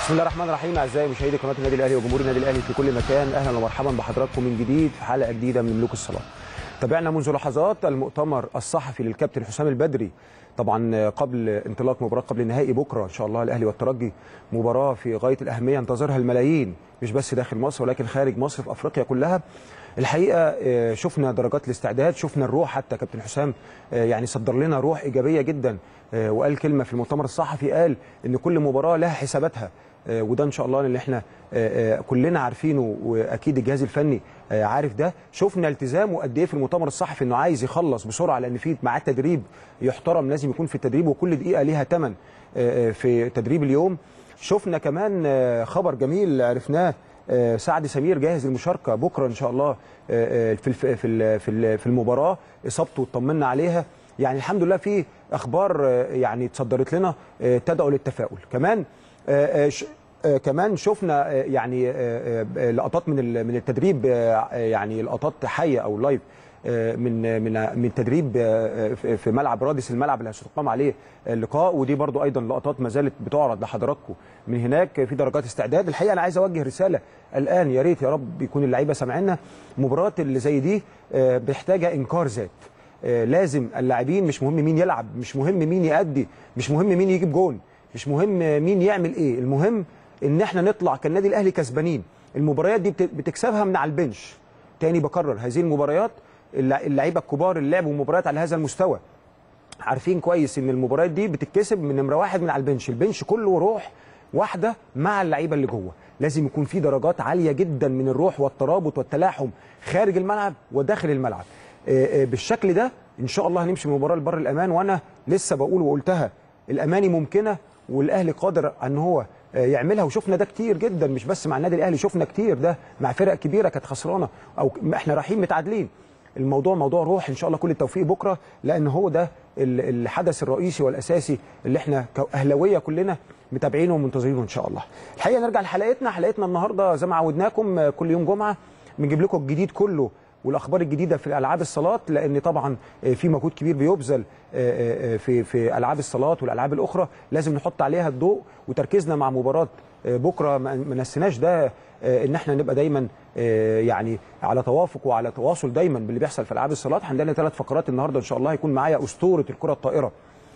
بسم الله الرحمن الرحيم اعزائي مشاهدي قناه النادي الاهلي وجمهور النادي الاهلي في كل مكان اهلا ومرحبا بحضراتكم من جديد في حلقه جديده من ملوك الصلاه. تابعنا منذ لحظات المؤتمر الصحفي للكابتن حسام البدري طبعا قبل انطلاق مباراه قبل النهائي بكره ان شاء الله الاهلي والترجي مباراه في غايه الاهميه ينتظرها الملايين مش بس داخل مصر ولكن خارج مصر في افريقيا كلها. الحقيقه شفنا درجات الاستعداد شفنا الروح حتى كابتن حسام يعني صدر لنا روح ايجابيه جدا وقال كلمه في المؤتمر الصحفي قال ان كل مباراه لها حساباتها وده ان شاء الله اللي احنا كلنا عارفينه واكيد الجهاز الفني عارف ده شفنا التزامه قد ايه في المؤتمر الصحفي انه عايز يخلص بسرعه لان في معاه تدريب يحترم لازم يكون في التدريب وكل دقيقه ليها ثمن في تدريب اليوم شفنا كمان خبر جميل عرفناه سعد سمير جاهز للمشاركه بكره ان شاء الله في في في المباراه اصابته اطمنا عليها يعني الحمد لله في اخبار يعني اتصدرت لنا تدعو للتفاؤل كمان كمان شفنا يعني لقطات من من التدريب يعني لقطات حيه او لايف من من من تدريب في ملعب رادس الملعب اللي هيستقام عليه اللقاء ودي برضو ايضا لقطات ما زالت بتعرض لحضراتكم من هناك في درجات استعداد الحقيقه انا عايز اوجه رساله الان يا ريت يا رب يكون اللعيبه سامعينا مباراه اللي زي دي محتاجه انكار ذات لازم اللاعبين مش مهم مين يلعب مش مهم مين يأدي مش مهم مين يجيب جون مش مهم مين يعمل ايه المهم ان احنا نطلع كالنادي الاهلي كسبانين المباريات دي بتكسبها من على البنش تاني بكرر هذه المباريات اللعيبه الكبار اللي لعبوا مباريات على هذا المستوى عارفين كويس ان المباريات دي بتتكسب من نمره واحد من على البنش البنش كله روح واحده مع اللعيبه اللي جوه لازم يكون في درجات عاليه جدا من الروح والترابط والتلاحم خارج الملعب وداخل الملعب بالشكل ده ان شاء الله هنمشي المباراه لبر الامان وانا لسه بقول وقلتها الاماني ممكنه والاهلي قادر ان هو يعملها وشفنا ده كتير جدا مش بس مع النادي الاهلي شفنا كتير ده مع فرق كبيره كانت خسرانه او احنا رايحين متعادلين الموضوع موضوع روح ان شاء الله كل التوفيق بكره لان هو ده الحدث الرئيسي والاساسي اللي احنا كاهلاويه كلنا متابعينه ومنتظرينه ان شاء الله. الحقيقه نرجع لحلقتنا حلقتنا النهارده زي ما عودناكم كل يوم جمعه بنجيب لكم الجديد كله والاخبار الجديده في العاب الصالات لان طبعا في مجهود كبير بيبذل في في العاب الصالات والالعاب الاخرى لازم نحط عليها الضوء وتركيزنا مع مباراه بكره ما نسيناش ده ان احنا نبقى دايما يعني على توافق وعلى تواصل دايما باللي بيحصل في العاب الصالات عندنا ثلاث فقرات النهارده ان شاء الله هيكون معايا اسطوره الكره الطائره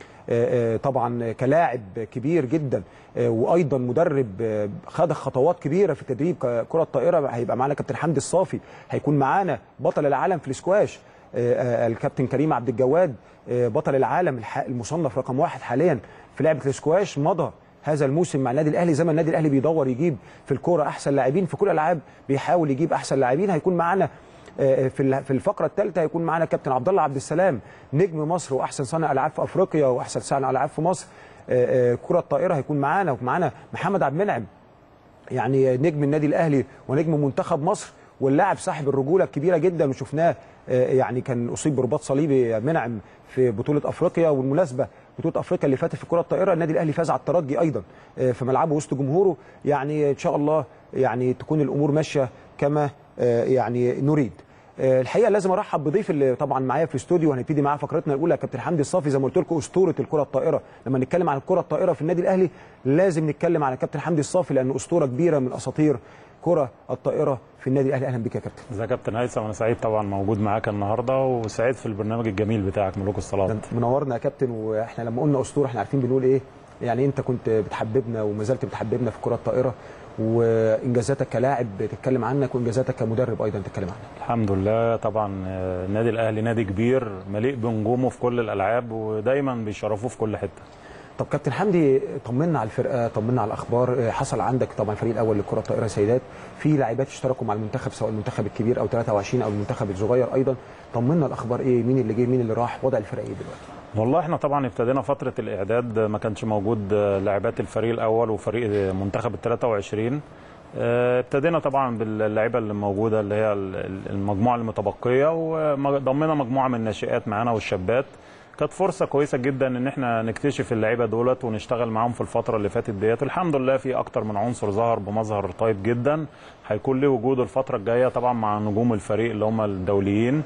طبعا كلاعب كبير جدا وايضا مدرب خد خطوات كبيره في تدريب كره الطائره هيبقى معانا كابتن حمدي الصافي هيكون معانا بطل العالم في الاسكواش الكابتن كريم عبد الجواد بطل العالم المصنف رقم واحد حاليا في لعبه الاسكواش مضى هذا الموسم مع النادي الاهلي زي ما النادي الاهلي بيدور يجيب في الكوره احسن لاعبين في كل الالعاب بيحاول يجيب احسن لاعبين هيكون معانا في الفقره الثالثه هيكون معانا كابتن عبد الله عبد السلام نجم مصر واحسن صانع العاب في افريقيا واحسن صانع العاب في مصر كره الطائره هيكون معانا ومعانا محمد عبد المنعم يعني نجم النادي الاهلي ونجم منتخب مصر واللاعب صاحب الرجوله الكبيره جدا وشفناه يعني كان اصيب برباط صليبي منعم في بطوله افريقيا والمناسبه بطوله افريقيا اللي فاتت في كره الطائره النادي الاهلي فاز على الترجي ايضا في ملعبه وسط جمهوره يعني ان شاء الله يعني تكون الامور ماشيه كما يعني نريد الحقيقه لازم ارحب بضيف اللي طبعا معايا في الاستوديو وهنبتدي معاه فقرتنا الاولى كابتن حمدي الصافي زي ما قلت لكم اسطوره الكره الطائره لما نتكلم عن الكره الطائره في النادي الاهلي لازم نتكلم عن كابتن حمدي الصافي لانه اسطوره كبيره من اساطير كره الطائره في النادي الاهلي اهلا بك يا كابتن ازيك يا كابتن هيثم انا سعيد طبعا موجود معاك النهارده وسعيد في البرنامج الجميل بتاعك ملوك الصلاه منورنا يا كابتن واحنا لما قلنا اسطوره احنا عارفين بنقول ايه يعني انت كنت بتحببنا وما زلت بتحببنا في الكره الطائره وانجازاتك كلاعب تتكلم عنك وانجازاتك كمدرب ايضا تتكلم عنك الحمد لله طبعا النادي الاهلي نادي كبير مليء بنجومه في كل الالعاب ودايما بيشرفوه في كل حته طب كابتن حمدي طمنا على الفرقه طمنا على الاخبار حصل عندك طبعا الفريق الاول للكره الطائره سيدات في لاعبات اشتركوا مع المنتخب سواء المنتخب الكبير او 23 او المنتخب الصغير ايضا طمنا الاخبار ايه مين اللي جه مين اللي راح وضع الفرقه ايه دلوقتي والله احنا طبعا ابتدينا فتره الاعداد ما كانش موجود لاعبات الفريق الاول وفريق منتخب ال 23 ابتدينا طبعا باللعيبه اللي موجوده اللي هي المجموعه المتبقيه وضمنا مجموعه من الناشئات معانا والشابات كانت فرصه كويسه جدا ان احنا نكتشف اللعيبه دولت ونشتغل معاهم في الفتره اللي فاتت ديت الحمد لله في اكتر من عنصر ظهر بمظهر طيب جدا هيكون له وجود الفتره الجايه طبعا مع نجوم الفريق اللي هم الدوليين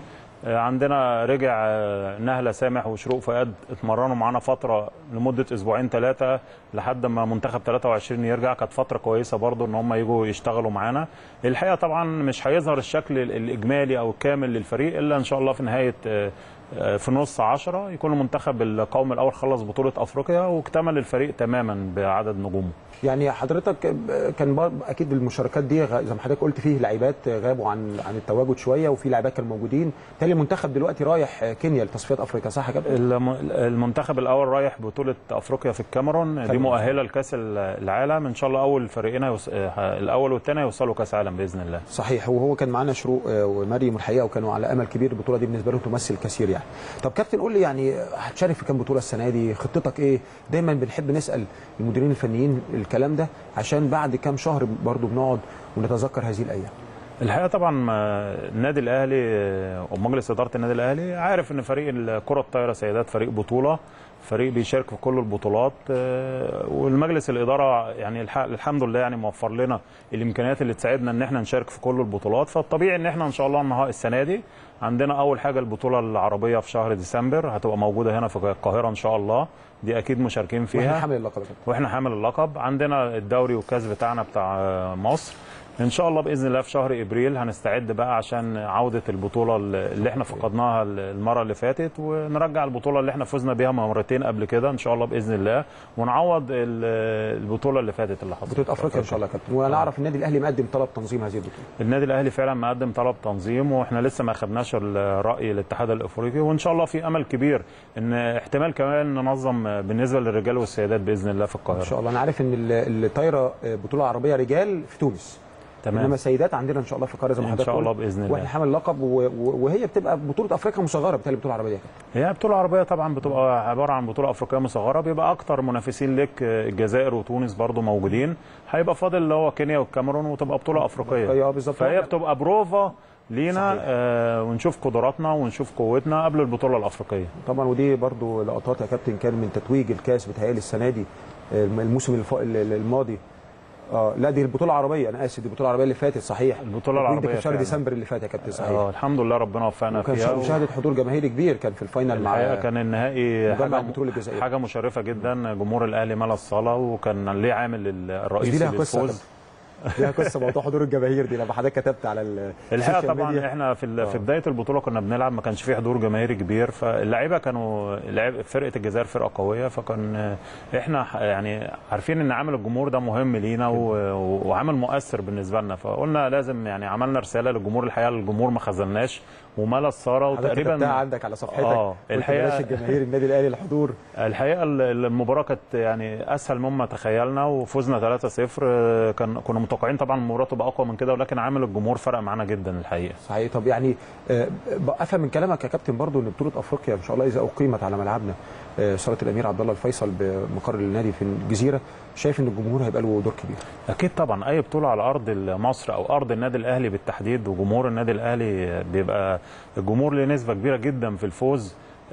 آه، عندنا رجع آه، نهله سامح وشروق فؤاد اتمرنوا معانا فتره لمده اسبوعين ثلاثه لحد ما منتخب 23 يرجع كانت فتره كويسه برضو ان هم يجوا يشتغلوا معانا الحقيقه طبعا مش هيظهر الشكل ال- الاجمالي او الكامل للفريق الا ان شاء الله في نهايه آه، آه، في نص عشرة يكون المنتخب القومي الاول خلص بطوله افريقيا واكتمل الفريق تماما بعدد نجومه يعني حضرتك كان بر- اكيد المشاركات دي غ- زي ما حضرتك قلت فيه لعيبات غابوا عن عن التواجد شويه وفي لعيبات كانوا موجودين بالتالي المنتخب دلوقتي رايح كينيا لتصفيات افريقيا صح يا كابتن؟ الم- المنتخب الاول رايح بطوله افريقيا في الكاميرون دي كاميرون. مؤهله لكاس العالم ان شاء الله اول فريقين هيوص... آه، الاول والثاني يوصلوا كاس عالم باذن الله صحيح وهو كان معانا شروق آه، ومريم الحقيقه وكانوا على امل كبير البطوله دي بالنسبه لهم تمثل كثير يعني. طب كابتن قول لي يعني هتشارك في كام بطوله السنه دي؟ خطتك ايه؟ دايما بنحب نسال المديرين الفنيين الكلام ده عشان بعد كام شهر برضو بنقعد ونتذكر هذه الايام. الحقيقه طبعا ما- النادي الاهلي آه، ومجلس اداره النادي الاهلي عارف ان فريق الكره الطايره سيدات فريق بطوله فريق بيشارك في كل البطولات آه، والمجلس الاداره يعني الح- الحمد لله يعني موفر لنا الامكانيات اللي تساعدنا ان احنا نشارك في كل البطولات فالطبيعي ان احنا ان شاء الله النهار السنه دي عندنا اول حاجه البطوله العربيه في شهر ديسمبر هتبقى موجوده هنا في القاهره ان شاء الله دي اكيد مشاركين واحنا فيها حامل اللقب يا كابتن. واحنا حامل اللقب عندنا الدوري والكاس بتاعنا بتاع مصر ان شاء الله باذن الله في شهر ابريل هنستعد بقى عشان عوده البطوله اللي احنا فقدناها المره اللي فاتت ونرجع البطوله اللي احنا فزنا بيها مرتين قبل كده ان شاء الله باذن الله ونعوض ال- البطوله اللي فاتت اللي حصلت بطوله افريقيا ان شاء الله يا كابتن وانا اعرف النادي الاهلي مقدم طلب تنظيم هذه البطوله. النادي الاهلي فعلا مقدم طلب تنظيم واحنا لسه ما خدناش الراي الاتحاد الافريقي وان شاء الله في امل كبير ان احتمال كمان ننظم بالنسبه للرجال والسيدات باذن الله في ان القاهره شاء الله انا عارف ان ال- الطايره آه، بطوله عربيه رجال في تونس. تمام انما سيدات عندنا ان شاء الله في القاهره زي ما ان حضرتك شاء الله قلت. باذن الله واحنا حامل لقب و- و- وهي بتبقى بطوله افريقيا مصغره بالتالي بطوله عربيه يا كابتن. هي بطولة عربية طبعا بتبقى عبارة عن بطولة أفريقية مصغرة بيبقى أكتر منافسين لك الجزائر وتونس برضو موجودين هيبقى فاضل اللي هو كينيا والكاميرون وتبقى بطولة أفريقية ايوه بالظبط فهي بتبقى بروفا لينا صحيح. آه ونشوف قدراتنا ونشوف قوتنا قبل البطولة الأفريقية طبعا ودي برضو لقطات يا كابتن كان من تتويج الكاس بتهيألي السنه دي آه، الموسم الف- ال- ال- الماضي اه لا دي البطوله العربيه انا اسف دي البطوله العربيه اللي فاتت صحيح البطولة التتويج ده العربية كان في شهر فعلا. ديسمبر اللي فات يا كابتن صحيح آه الحمد لله ربنا وفقنا وكان فيها شا- مشاهده حضور جماهيري كبير كان في الفاينل مع الحقيقه كان النهائي مجمع حاجه البترول الجزائري. حاجه مشرفه جدا جمهور الاهلي ملا الصاله وكان ليه عامل بس دي الرئيسي لها قصه يا للفوز كابتن. ليها قصه موضوع حضور الجماهير دي لما حضرتك كتبت على ال- الحقيقه السوشيال طبعا ميديا. احنا في ال- آه. في بدايه البطوله كنا بنلعب ما كانش فيه حضور جماهيري كبير فاللعيبه كانوا لعب فرقه الجزائر فرقه قويه فكان احنا ح- يعني عارفين ان عامل الجمهور ده مهم لينا و- وعامل مؤثر بالنسبه لنا فقلنا لازم يعني عملنا رساله للجمهور الحقيقه الجمهور ما خذلناش وملا الصاله حضرتك كتبتها وتقريبا عندك على صفحتك آه، قلت الحقيقة- بلاش الجماهير النادي الاهلي الحضور الحقيقه ال- المباراه كانت يعني اسهل مما تخيلنا وفزنا 3-0 آه، كان كنا متوقعين طبعا المباراه تبقى اقوى من كده ولكن عامل الجمهور فرق معانا جدا الحقيقه صحيح طب يعني آه، ب- افهم من كلامك يا كابتن برضو ان بطوله افريقيا ان شاء الله اذا اقيمت على ملعبنا آه، صاله الامير عبد الله الفيصل بمقر النادي في الجزيره شايف ان الجمهور هيبقى له دور كبير اكيد طبعا اي بطوله على ارض مصر او ارض النادي الاهلي بالتحديد وجمهور النادي الاهلي بيبقى الجمهور له نسبه كبيره جدا في الفوز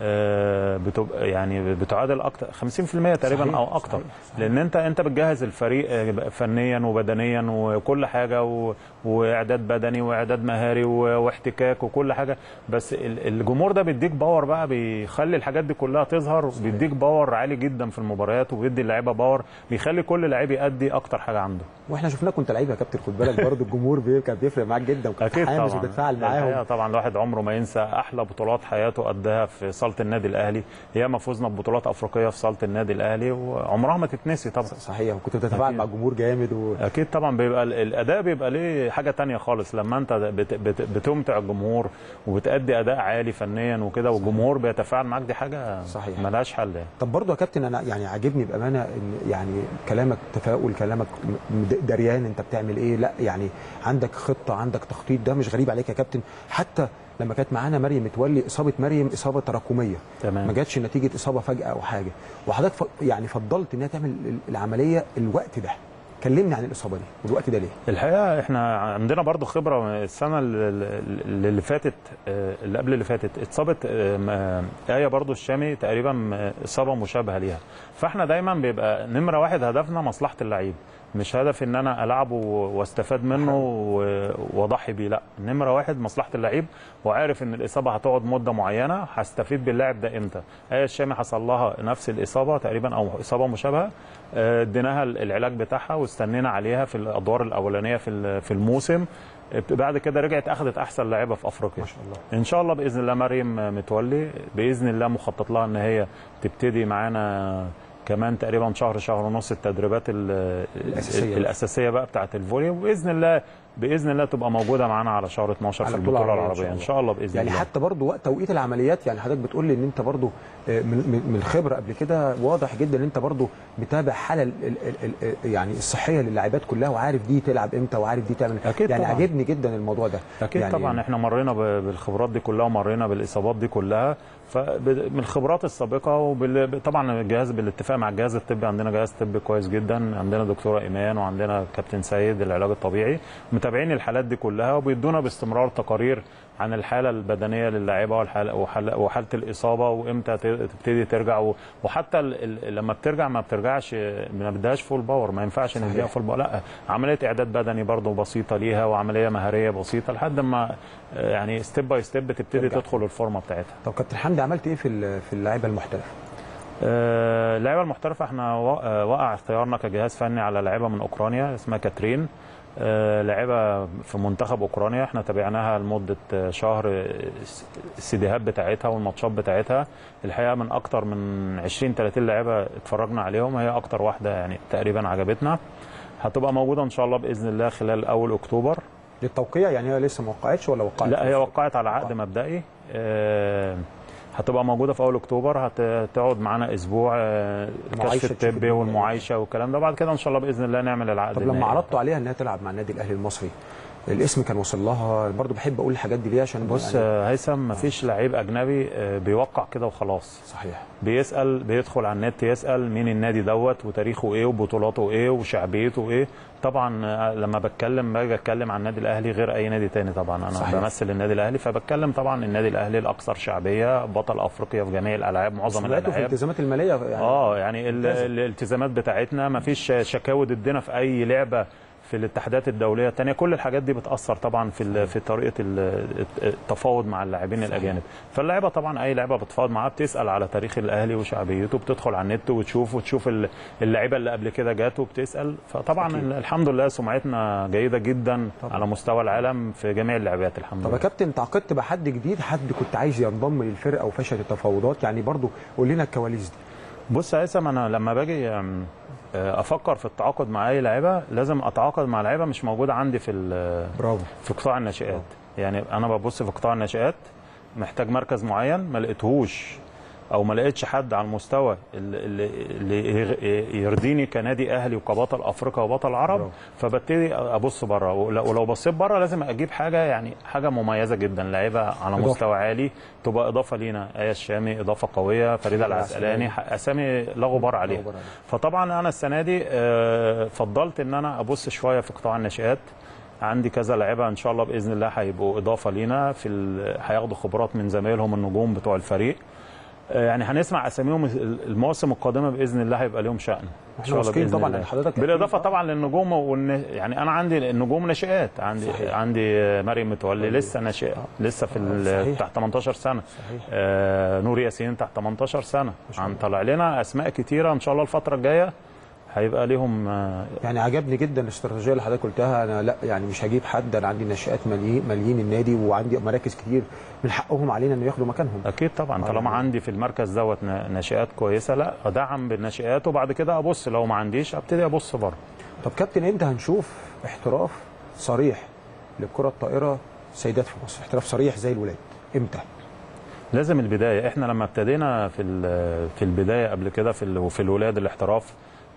آه، بتبقى يعني بتعادل اكتر 50% تقريبا صحيح، او اكتر صحيح، صحيح. لان انت انت بتجهز الفريق آه، فنيا وبدنيا وكل حاجه و... واعداد بدني واعداد مهاري و... واحتكاك وكل حاجه بس ال- الجمهور ده بيديك باور بقى بيخلي الحاجات دي كلها تظهر بيديك باور عالي جدا في المباريات وبيدي اللعيبه باور بيخلي كل لعيب يأدي اكتر حاجه عنده واحنا شفناك وانت لعيب يا كابتن خد بالك برضو الجمهور بي- كان بيفرق معاك جدا وكان اكيد حامس طبعا وبتفاعل الحقيقة معاهم طبعا الواحد عمره ما ينسى احلى بطولات حياته قدها في صاله النادي الاهلي ياما فزنا ببطولات افريقيه في صاله النادي الاهلي وعمرها ما تتنسي طبعا صحيح وكنت بتتفاعل أكيد. مع الجمهور جامد و... اكيد طبعا بيبقى ال- الاداء بيبقى ليه حاجه تانية خالص لما انت بت بت بتمتع الجمهور وبتأدي اداء عالي فنيا وكده والجمهور بيتفاعل معاك دي حاجه صحيح. ملهاش حل يعني. طب برضو يا كابتن انا يعني عاجبني بامانه ان يعني كلامك تفاؤل كلامك م- دريان انت بتعمل ايه لا يعني عندك خطه عندك تخطيط ده مش غريب عليك يا كابتن حتى لما كانت معانا مريم متولي اصابه مريم اصابه تراكميه تمام. ما جاتش نتيجه اصابه فجاه او حاجه وحضرتك ف... يعني فضلت انها تعمل ال- العمليه الوقت ده كلمني عن الاصابه دي والوقت ده ليه الحقيقه احنا عندنا برضو خبره السنه اللي اللي فاتت آه، اللي قبل اللي فاتت اتصابت آه، م- ايه برضو الشامي تقريبا آه، اصابه مشابهه ليها فاحنا دايما بيبقى نمره واحد هدفنا مصلحه اللعيب مش هدفي ان انا العبه واستفاد منه و- واضحي بيه لا نمره واحد مصلحه اللعيب وعارف ان الاصابه هتقعد مده معينه هستفيد باللاعب ده امتى ايه الشامي حصل لها نفس الاصابه تقريبا او اصابه مشابهه آه، اديناها العلاج بتاعها واستنينا عليها في الادوار الاولانيه في ال- في الموسم بعد كده رجعت اخذت احسن لاعيبه في افريقيا ما شاء الله ان شاء الله باذن الله مريم متولي باذن الله مخطط لها ان هي تبتدي معانا كمان تقريبا شهر شهر ونص التدريبات ال- الأساسية. الاساسيه بقى بتاعه الفولي وباذن الله باذن الله تبقى موجوده معانا على شهر 12 في على البطولة البطوله العربية إن العربيه شاء ان شاء الله باذن يعني الله حتى برضو وقت توقيت العمليات يعني حضرتك بتقول لي ان انت برضو آه، من من- من الخبره قبل كده واضح جدا ان انت برضو متابع حاله ال- ال- ال- ال- يعني الصحيه للاعبات كلها وعارف دي تلعب امتى وعارف دي تعمل أكيد يعني طبعاً. عجبني جدا الموضوع ده اكيد يعني طبعا احنا مرينا ب- بالخبرات دي كلها ومرينا بالاصابات دي كلها فمن الخبرات السابقه وطبعا الجهاز بالاتفاق مع الجهاز الطبي عندنا جهاز طبي كويس جدا عندنا دكتوره ايمان وعندنا كابتن سيد العلاج الطبيعي متابعين الحالات دي كلها وبيدونا باستمرار تقارير عن الحاله البدنيه للاعيبه والحاله وحاله, وحالة الاصابه وامتى ت- تبتدي ترجع و- وحتى ال- ال- لما بترجع ما بترجعش ما بدهاش فول باور ما ينفعش صحيح. نديها فول باور لا عمليه اعداد بدني برضه بسيطه ليها وعمليه مهاريه بسيطه لحد ما آه، يعني ستيب باي ستيب تبتدي ترجع. تدخل الفورمه بتاعتها طب كابتن حمدي عملت ايه في ال- في اللعيبه المحترفه؟ آه، اللعيبه المحترفه احنا و- آه، وقع اختيارنا كجهاز فني على لعيبه من اوكرانيا اسمها كاترين آه، لعيبه في منتخب اوكرانيا احنا تابعناها لمده آه، شهر آه، السيديهات بتاعتها والماتشات بتاعتها الحقيقه من اكتر من 20 30 لعيبه اتفرجنا عليهم هي اكتر واحده يعني تقريبا عجبتنا هتبقى موجوده ان شاء الله باذن الله خلال اول اكتوبر للتوقيع يعني هي لسه ما وقعتش ولا وقعت؟ لا هي وقعت على عقد مبدئي آه، هتبقى موجوده في اول اكتوبر هت- هتقعد معانا اسبوع آه، معايشة الكشف تشوف الطبي الدنيا. والمعايشه والكلام ده بعد كده ان شاء الله باذن الله نعمل العقد طب لما النهائي. عرضتوا عليها انها تلعب مع النادي الاهلي المصري الاسم كان وصل لها برضو بحب اقول الحاجات دي ليه عشان بص يعني آه، هيثم مفيش لعيب اجنبي آه، بيوقع كده وخلاص صحيح بيسال بيدخل على النت يسال مين النادي دوت وتاريخه ايه وبطولاته ايه وشعبيته ايه طبعا آه، لما بتكلم باجي اتكلم عن النادي الاهلي غير اي نادي تاني طبعا انا صحيح. صحيح. بمثل النادي الاهلي فبتكلم طبعا النادي الاهلي الاكثر شعبيه بطل افريقيا في جميع الالعاب معظم سمعته في الالعاب الالتزامات الماليه يعني اه يعني ال- ممتازة. الالتزامات بتاعتنا ما فيش شكاوى ضدنا في اي لعبه في الاتحادات الدوليه الثانيه كل الحاجات دي بتاثر طبعا في ال- في طريقه ال- التفاوض مع اللاعبين صحيح. الاجانب فاللعيبه طبعا اي لعبه بتتفاوض معاها بتسال على تاريخ الاهلي وشعبيته بتدخل على النت وتشوف وتشوف ال- اللعيبه اللي قبل كده جات وبتسال فطبعا أكيد. الحمد لله سمعتنا جيده جدا طبعا. على مستوى العالم في جميع اللعبات الحمد طب يا لله كابتن تعاقدت بحد جديد حد كنت عايز ينضم للفرقه وفشلت التفاوضات يعني برضو قول لنا الكواليس دي بص يا هيثم انا لما باجي أم، آه، افكر في التعاقد مع اي لعيبه لازم اتعاقد مع لعيبه مش موجوده عندي في ال- برافو في قطاع الناشئات يعني انا ببص في قطاع الناشئات محتاج مركز معين ما لقيتهوش او ما لقيتش حد على المستوى اللي, اللي يغ- يرضيني كنادي اهلي وكبطل افريقيا وبطل عرب برافو. فببتدي ابص بره ولو ولو بصيت بره لازم اجيب حاجه يعني حاجه مميزه جدا لعيبه على إضافة. مستوى عالي تبقى اضافه لينا ايه الشامي اضافه قويه فريده العسقلاني اسامي لا غبار عليها غبار عليها. فطبعا انا السنه دي آه، فضلت ان انا ابص شويه في قطاع الناشئات عندي كذا لعيبه ان شاء الله باذن الله هيبقوا اضافه لينا في ال- هياخدوا خبرات من زمايلهم النجوم بتوع الفريق آه، يعني هنسمع اساميهم المواسم القادمه باذن الله هيبقى لهم شأن ان شاء الله واثقين باذن طبعا الله ان حضرتك بالاضافه أكيد. طبعا للنجوم والن... يعني انا عندي النجوم ناشئات عندي صحيح. صحيح. عندي آه، مريم متولي لسه ناشئه لسه في ال- صحيح. تحت 18 سنه صحيح. آه نور ياسين تحت 18 سنه عن طلع لنا اسماء كتيره ان شاء الله الفتره الجايه هيبقى ليهم آه، يعني عجبني جدا الاستراتيجيه اللي حضرتك قلتها انا لا يعني مش هجيب حد انا عندي ناشئات ماليين ماليين النادي وعندي مراكز كتير من حقهم علينا انه ياخدوا مكانهم اكيد طبعا آه. طالما عندي في المركز دوت نا- ناشئات كويسه لا ادعم بالناشئات وبعد كده ابص لو ما عنديش ابتدي ابص بره طب كابتن امتى هنشوف احتراف صريح للكره الطائره سيدات في مصر احتراف صريح زي الولاد امتى لازم البدايه احنا لما ابتدينا في ال- في البدايه قبل كده في ال- في الولاد الاحتراف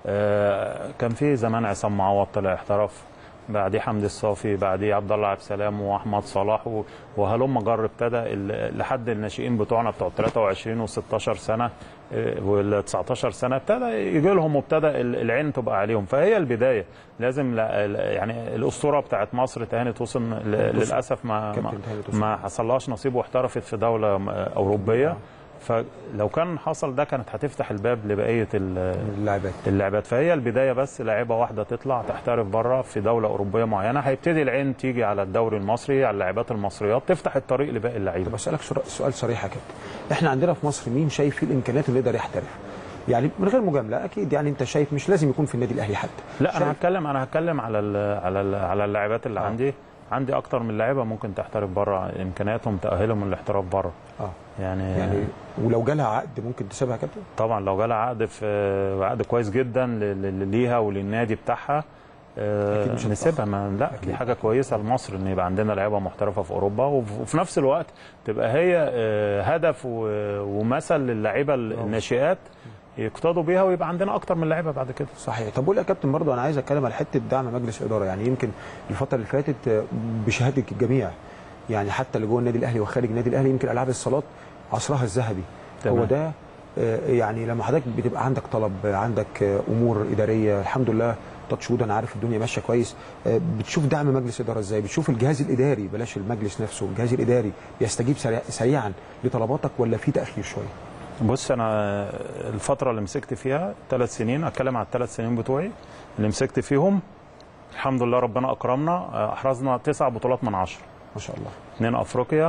آه، كان في زمان عصام معوض طلع احترف بعديه حمدي الصافي بعديه عبد الله عبد السلام واحمد صلاح و- وهلم جر ابتدى ال- لحد الناشئين بتوعنا بتوع 23 و16 سنه وال 19 سنه ابتدى يجي لهم وابتدى ال- العين تبقى عليهم فهي البدايه لازم لا لا- يعني الاسطوره بتاعت مصر تهاني توسن ل- للاسف ما ما, كابتن تهاني توسن. ما حصلهاش نصيب واحترفت في دوله م- اوروبيه فلو كان حصل ده كانت هتفتح الباب لبقيه ال- اللاعبات اللعبات فهي البدايه بس لاعيبه واحده تطلع تحترف بره في دوله اوروبيه معينه هيبتدي العين تيجي على الدوري المصري على اللاعبات المصريات تفتح الطريق لباقي اللعيبه طب اسالك سر- سؤال صريح يا كابتن احنا عندنا في مصر مين شايف فيه الامكانيات اللي يقدر يحترف يعني من غير مجامله اكيد يعني انت شايف مش لازم يكون في النادي الاهلي حتى لا انا شايف- هتكلم انا هتكلم على ال على ال على اللاعبات اللي آه. عندي عندي اكتر من لاعيبه ممكن تحترف بره امكانياتهم تاهلهم للاحتراف بره اه يعني, يعني ولو جالها عقد ممكن تسيبها يا كابتن طبعا لو جالها عقد في عقد كويس جدا ل- ل- ليها وللنادي بتاعها آه، أكيد مش نسيبها ما لا أكيد. دي حاجه كويسه لمصر ان يبقى عندنا لعيبه محترفه في اوروبا وف- وفي نفس الوقت تبقى هي آه، هدف و- ومثل للعيبه الناشئات يقتضوا بيها ويبقى عندنا اكتر من لعيبه بعد كده صحيح طب قول يا كابتن برضه انا عايز اتكلم على حته دعم مجلس الاداره يعني يمكن الفتره اللي فاتت آه، بشهاده الجميع يعني حتى اللي جوه النادي الاهلي وخارج النادي الاهلي يمكن العاب الصالات عصرها الذهبي تمام. هو ده آه، يعني لما حضرتك بتبقى عندك طلب آه، عندك آه، امور اداريه الحمد لله تاتش وود انا عارف الدنيا ماشيه كويس آه، بتشوف دعم مجلس الاداره ازاي بتشوف الجهاز الاداري بلاش المجلس نفسه الجهاز الاداري بيستجيب سريع سريعا لطلباتك ولا في تاخير شويه بص انا الفتره اللي مسكت فيها ثلاث سنين اتكلم على الثلاث سنين بتوعي اللي مسكت فيهم الحمد لله ربنا اكرمنا آه، احرزنا تسع بطولات من عشره ما شاء الله اثنين افريقيا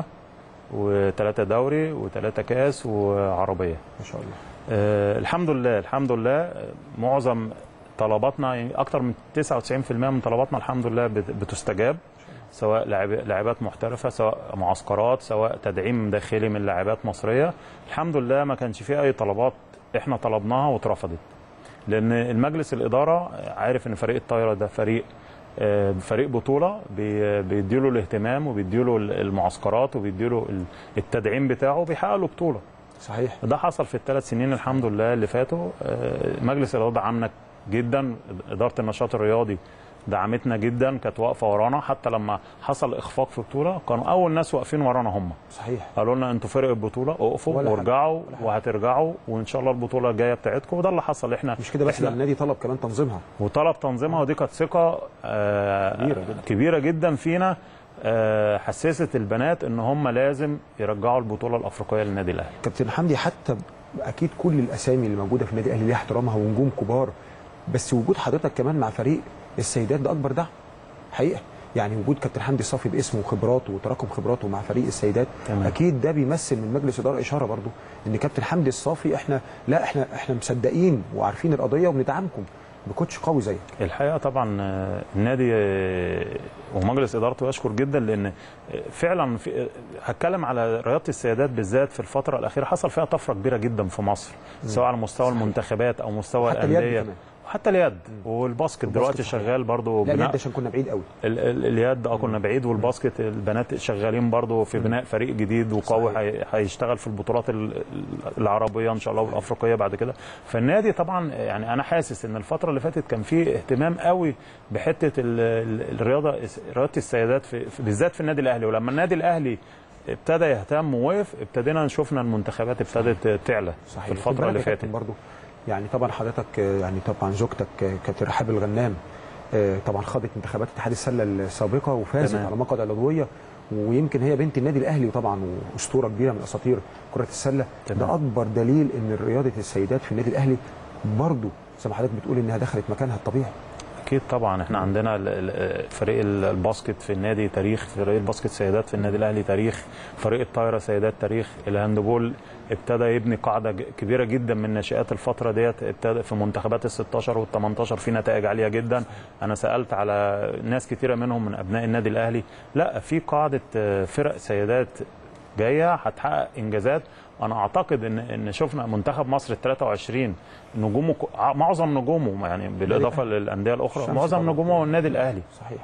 وثلاثه دوري وثلاثه كاس وعربيه ما شاء الله آه الحمد لله الحمد لله آه، معظم طلباتنا يعني اكتر من 99% من طلباتنا الحمد لله بت- بتستجاب سواء لاعب- لاعبات محترفه سواء معسكرات سواء تدعيم داخلي من لاعبات مصريه الحمد لله ما كانش فيه اي طلبات احنا طلبناها واترفضت لان المجلس الاداره عارف ان فريق الطايره ده فريق آه، فريق بطوله بي- بيديله الاهتمام وبيديله المعسكرات وبيديله ال- التدعيم بتاعه بيحقق له بطوله صحيح ده حصل في الثلاث سنين الحمد لله اللي فاتوا آه، مجلس الاداره دعمنا جدا اداره النشاط الرياضي دعمتنا جدا كانت واقفه ورانا حتى لما حصل اخفاق في بطوله كانوا اول ناس واقفين ورانا هم صحيح قالوا لنا انتوا فرق البطوله اقفوا ولا حاجة. وارجعوا ولا حاجة. وهترجعوا وان شاء الله البطوله الجايه بتاعتكم وده اللي حصل احنا مش كده بس إحنا ده النادي طلب كمان تنظيمها وطلب تنظيمها ودي كانت ثقه آه، كبيرة جدا. كبيره جدا فينا آه، حسست البنات ان هم لازم يرجعوا البطوله الافريقيه للنادي الاهلي كابتن حمدي حتى اكيد كل الاسامي اللي موجوده في النادي الاهلي ليها احترامها ونجوم كبار بس وجود حضرتك كمان مع فريق السيدات ده اكبر دعم حقيقه يعني وجود كابتن حمدي صافي باسمه وخبراته وتراكم خبراته مع فريق السيدات تمام. اكيد ده بيمثل من مجلس اداره اشاره برضو ان كابتن حمدي الصافي احنا لا احنا احنا مصدقين وعارفين القضيه وبندعمكم بكوتش قوي زيك الحقيقه طبعا آه، النادي آه، ومجلس ادارته يشكر جدا لان آه، فعلا في آه، هتكلم على رياضه السيدات بالذات في الفتره الاخيره حصل فيها طفره كبيره جدا في مصر سواء على مستوى صحيح. المنتخبات او مستوى حتى اليد الانديه كمان. وحتى اليد والباسكت دلوقتي صحيح. شغال برضو لا بناء اليد عشان كنا بعيد قوي ال- ال- اليد اه كنا بعيد والباسكت البنات شغالين برضو في بناء فريق جديد وقوي صحيح. هي- هيشتغل في البطولات ال- ال- العربيه ان شاء الله والافريقيه بعد كده فالنادي طبعا يعني انا حاسس ان الفتره اللي فاتت كان في اهتمام قوي بحته ال- ال- الرياضه رياضه السيدات في في- بالذات في النادي الاهلي ولما النادي الاهلي ابتدى يهتم ووقف ابتدينا شفنا المنتخبات ابتدت تعلى صحيح في الفتره اللي فاتت برضو يعني طبعا حضرتك آه، يعني طبعا زوجتك آه، كانت رحاب الغنام آه، طبعا خاضت انتخابات اتحاد السله السابقه وفازت تمام. على مقعد العضويه ويمكن هي بنت النادي الاهلي طبعا واسطوره كبيره من اساطير كره السله تمام. ده اكبر دليل ان رياضه السيدات في النادي الاهلي برضو زي ما حضرتك بتقول انها دخلت مكانها الطبيعي اكيد طبعا احنا عندنا ال- ال- فريق ال- الباسكت في النادي تاريخ فريق الباسكت سيدات في النادي الاهلي تاريخ فريق الطايره سيدات تاريخ الهاندبول ابتدى يبني قاعده ج- كبيره جدا من ناشئات الفتره ديت ابتدى في منتخبات ال 16 وال 18 في نتائج عاليه جدا انا سالت على ناس كتيره منهم من ابناء النادي الاهلي لا في قاعده آه، فرق سيدات جايه هتحقق انجازات انا اعتقد ان ان شفنا منتخب مصر ال 23 نجومه ك- ع- معظم نجومه يعني بالاضافه للانديه الاخرى الشمس معظم طبعاً. نجومه النادي الاهلي صحيح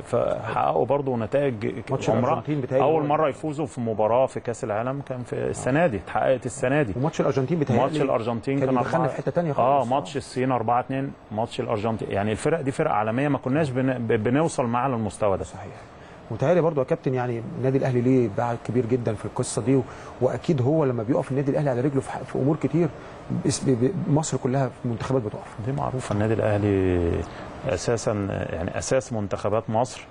فحققوا برضه نتائج ماتش عمرها الأرجنتين بتهيألي اول هو- مره يفوزوا في مباراه في كاس العالم كان في السنه دي اتحققت السنه دي وماتش الارجنتين بتهيألي ماتش الارجنتين كان كان دخلنا أربعة- في حته ثانيه اه خالص ماتش الصين 4 2 ماتش الارجنتين يعني الفرق دي فرق عالميه ما كناش بن... ب- بنوصل معاها للمستوى ده صحيح متهيألي برضو يا كابتن يعني النادي الاهلي ليه باع كبير جدا في القصه دي و... واكيد هو لما بيقف النادي الاهلي على رجله في, ح- في امور كتير بس- ب... ب... مصر كلها في منتخبات بتقف دي معروفه النادي الاهلي اساسا يعني اساس منتخبات مصر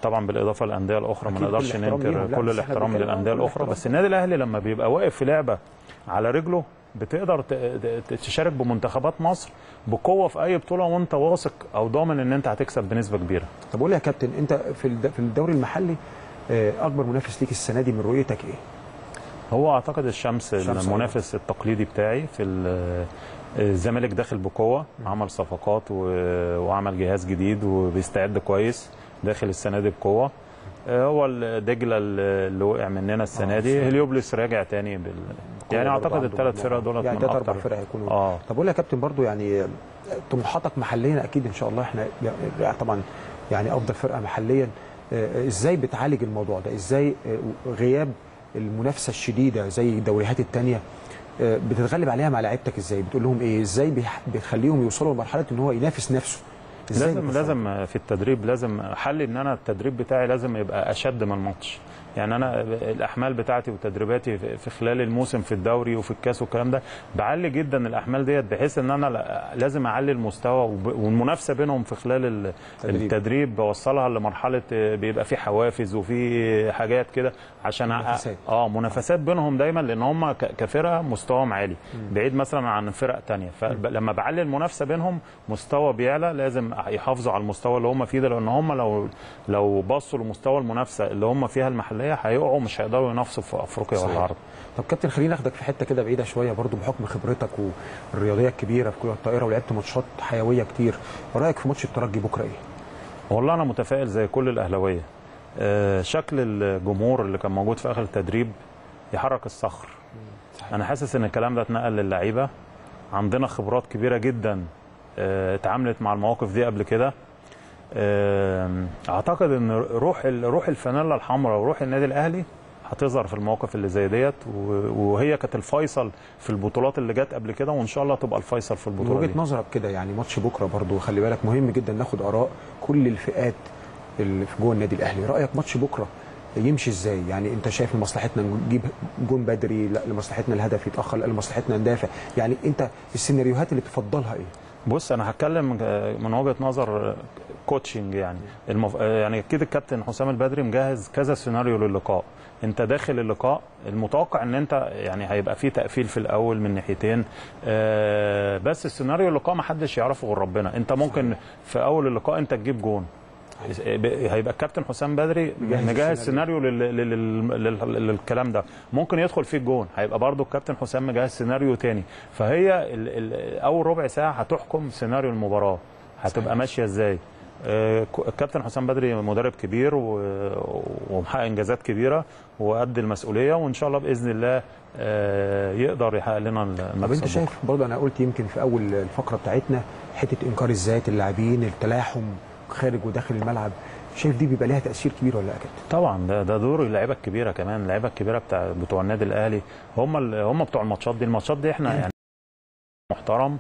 طبعا بالاضافه للانديه الاخرى ما أكيد كل نقدرش الاحترام ننكر ليهم. لا، كل بس إحنا الاحترام بنتكلم للانديه عن كل الاخرى الاحترام. بس النادي الاهلي لما بيبقى واقف في لعبه على رجله بتقدر ت- ت- تشارك بمنتخبات مصر بقوه في اي بطوله وانت واثق او ضامن ان انت هتكسب بنسبه كبيره طب قول لي يا كابتن انت في الد- في الدوري المحلي آه، اكبر منافس ليك السنه دي من رؤيتك ايه؟ هو اعتقد الشمس, الشمس المنافس التقليدي بتاعي في ال- الزمالك داخل بقوه عمل صفقات و- وعمل جهاز جديد وبيستعد كويس داخل السنه دي بقوه آه، هو ال- دجله اللي وقع مننا السنه آه، دي السنة. هليوبلس راجع تاني بال... يعني برضه اعتقد عنده الثلاث فرق مجموعة. دولت يعني من ثلاث اربع اكتر فرق هيكونوا اه طب قول لي يا كابتن برضو يعني آه، طموحاتك محليا اكيد ان شاء الله احنا يعني طبعا يعني افضل فرقه محليا آه، ازاي بتعالج الموضوع ده ازاي آه، غياب المنافسه الشديده زي الدوريات الثانيه بتتغلب عليها مع لعيبتك ازاي بتقول لهم ايه ازاي بيح- بتخليهم يوصلوا لمرحله ان هو ينافس نفسه ازاي لازم بتوصل؟ لازم في التدريب لازم حل ان انا التدريب بتاعي لازم يبقى اشد من الماتش يعني انا الاحمال بتاعتي وتدريباتي في في خلال الموسم في الدوري وفي الكاس والكلام ده بعلي جدا الاحمال ديت بحيث ان انا لا- لازم اعلي المستوى وب- والمنافسه بينهم في خلال ال- تدريب. التدريب بوصلها لمرحله بيبقى في حوافز وفي حاجات كده عشان أ- منافسات. اه منافسات بينهم دايما لان هم ك- كفرقه مستواهم عالي بعيد مثلا عن فرق تانية فلما بعلي المنافسه بينهم مستوى بيعلى لازم يحافظوا على المستوى اللي هم فيه ده لان هم لو لو بصوا لمستوى المنافسه اللي هم فيها المحليه هيقعوا مش هيقدروا ينافسوا في افريقيا ولا صحيح. العرب طب كابتن خلينا ناخدك في حته كده بعيده شويه برضو بحكم خبرتك والرياضيه الكبيره في كره الطائره ولعبت ماتشات حيويه كتير رايك في ماتش الترجي بكره ايه؟ والله انا متفائل زي كل الاهلاويه آه، شكل الجمهور اللي كان موجود في اخر التدريب يحرك الصخر صحيح. انا حاسس ان الكلام ده اتنقل للعيبه عندنا خبرات كبيره جدا آه، اتعاملت مع المواقف دي قبل كده آم، اعتقد ان روح ال- روح الفانيلا الحمراء وروح النادي الاهلي هتظهر في المواقف اللي زي ديت و- وهي كانت الفيصل في البطولات اللي جت قبل كده وان شاء الله تبقى الفيصل في من البطوله وجهه دي نظرك كده يعني ماتش بكره برضو خلي بالك مهم جدا ناخد اراء كل الفئات اللي في جوه النادي الاهلي رايك ماتش بكره يمشي ازاي يعني انت شايف لمصلحتنا نجيب جون بدري لا لمصلحتنا الهدف يتاخر لا لمصلحتنا ندافع يعني انت السيناريوهات اللي تفضلها ايه بص انا هتكلم من وجهه نظر كوتشنج يعني المف... يعني اكيد الكابتن حسام البدري مجهز كذا سيناريو للقاء انت داخل اللقاء المتوقع ان انت يعني هيبقى فيه تقفيل في الاول من ناحيتين آه بس السيناريو اللقاء ما حدش يعرفه غير ربنا انت ممكن في اول اللقاء انت تجيب جون هيبقى الكابتن حسام بدري مجهز مجهز السيناريو. سيناريو لل... لل... لل... للكلام ده ممكن يدخل فيه الجون هيبقى برضو الكابتن حسام مجهز سيناريو تاني فهي ال... ال... اول ربع ساعه هتحكم سيناريو المباراه هتبقى ماشيه ازاي آه، الكابتن حسام بدري مدرب كبير و- ومحقق انجازات كبيره وقد المسؤوليه وان شاء الله باذن الله آه، يقدر يحقق لنا المكسب طب انت بكرة. شايف برضه انا قلت يمكن في اول الفقره بتاعتنا حته انكار الذات اللاعبين التلاحم خارج وداخل الملعب شايف دي بيبقى ليها تاثير كبير ولا لا يا كابتن؟ طبعا ده ده دور اللعيبه الكبيره كمان اللعيبه الكبيره بتاع بتوع النادي الاهلي هم ال- هم بتوع الماتشات دي الماتشات دي احنا يعني محترم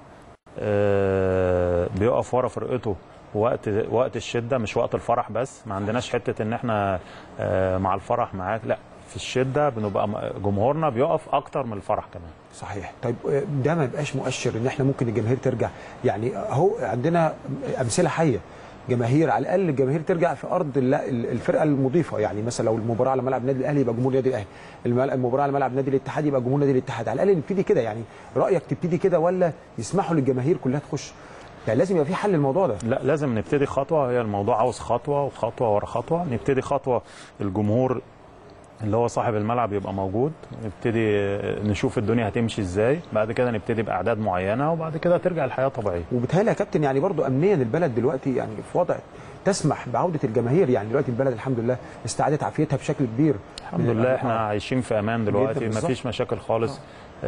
آه، بيقف ورا فرقته وقت وقت الشده مش وقت الفرح بس ما عندناش حته ان احنا آه، مع الفرح معاك لا في الشده بنبقى م- جمهورنا بيقف اكتر من الفرح كمان صحيح طيب آه، ده ما يبقاش مؤشر ان احنا ممكن الجماهير ترجع يعني اهو عندنا امثله حيه جماهير على الاقل الجماهير ترجع في ارض الل- ال- الفرقه المضيفه يعني مثلا لو المباراه على ملعب النادي الاهلي يبقى جمهور النادي الاهلي المل- المباراه على ملعب نادي الاتحاد يبقى جمهور نادي الاتحاد على الاقل نبتدي كده يعني رايك تبتدي كده ولا يسمحوا للجماهير كلها تخش يعني لازم يبقى في حل للموضوع ده لا لازم نبتدي خطوه هي الموضوع عاوز خطوه وخطوه ورا خطوه نبتدي خطوه الجمهور اللي هو صاحب الملعب يبقى موجود نبتدي نشوف الدنيا هتمشي ازاي بعد كده نبتدي باعداد معينه وبعد كده ترجع الحياه طبيعيه وبالتالي يا كابتن يعني برضو امنيا البلد دلوقتي يعني في وضع تسمح بعوده الجماهير يعني دلوقتي البلد الحمد لله استعادت عافيتها بشكل كبير الحمد لله احنا عايشين في امان دلوقتي بالظبط. ما فيش مشاكل خالص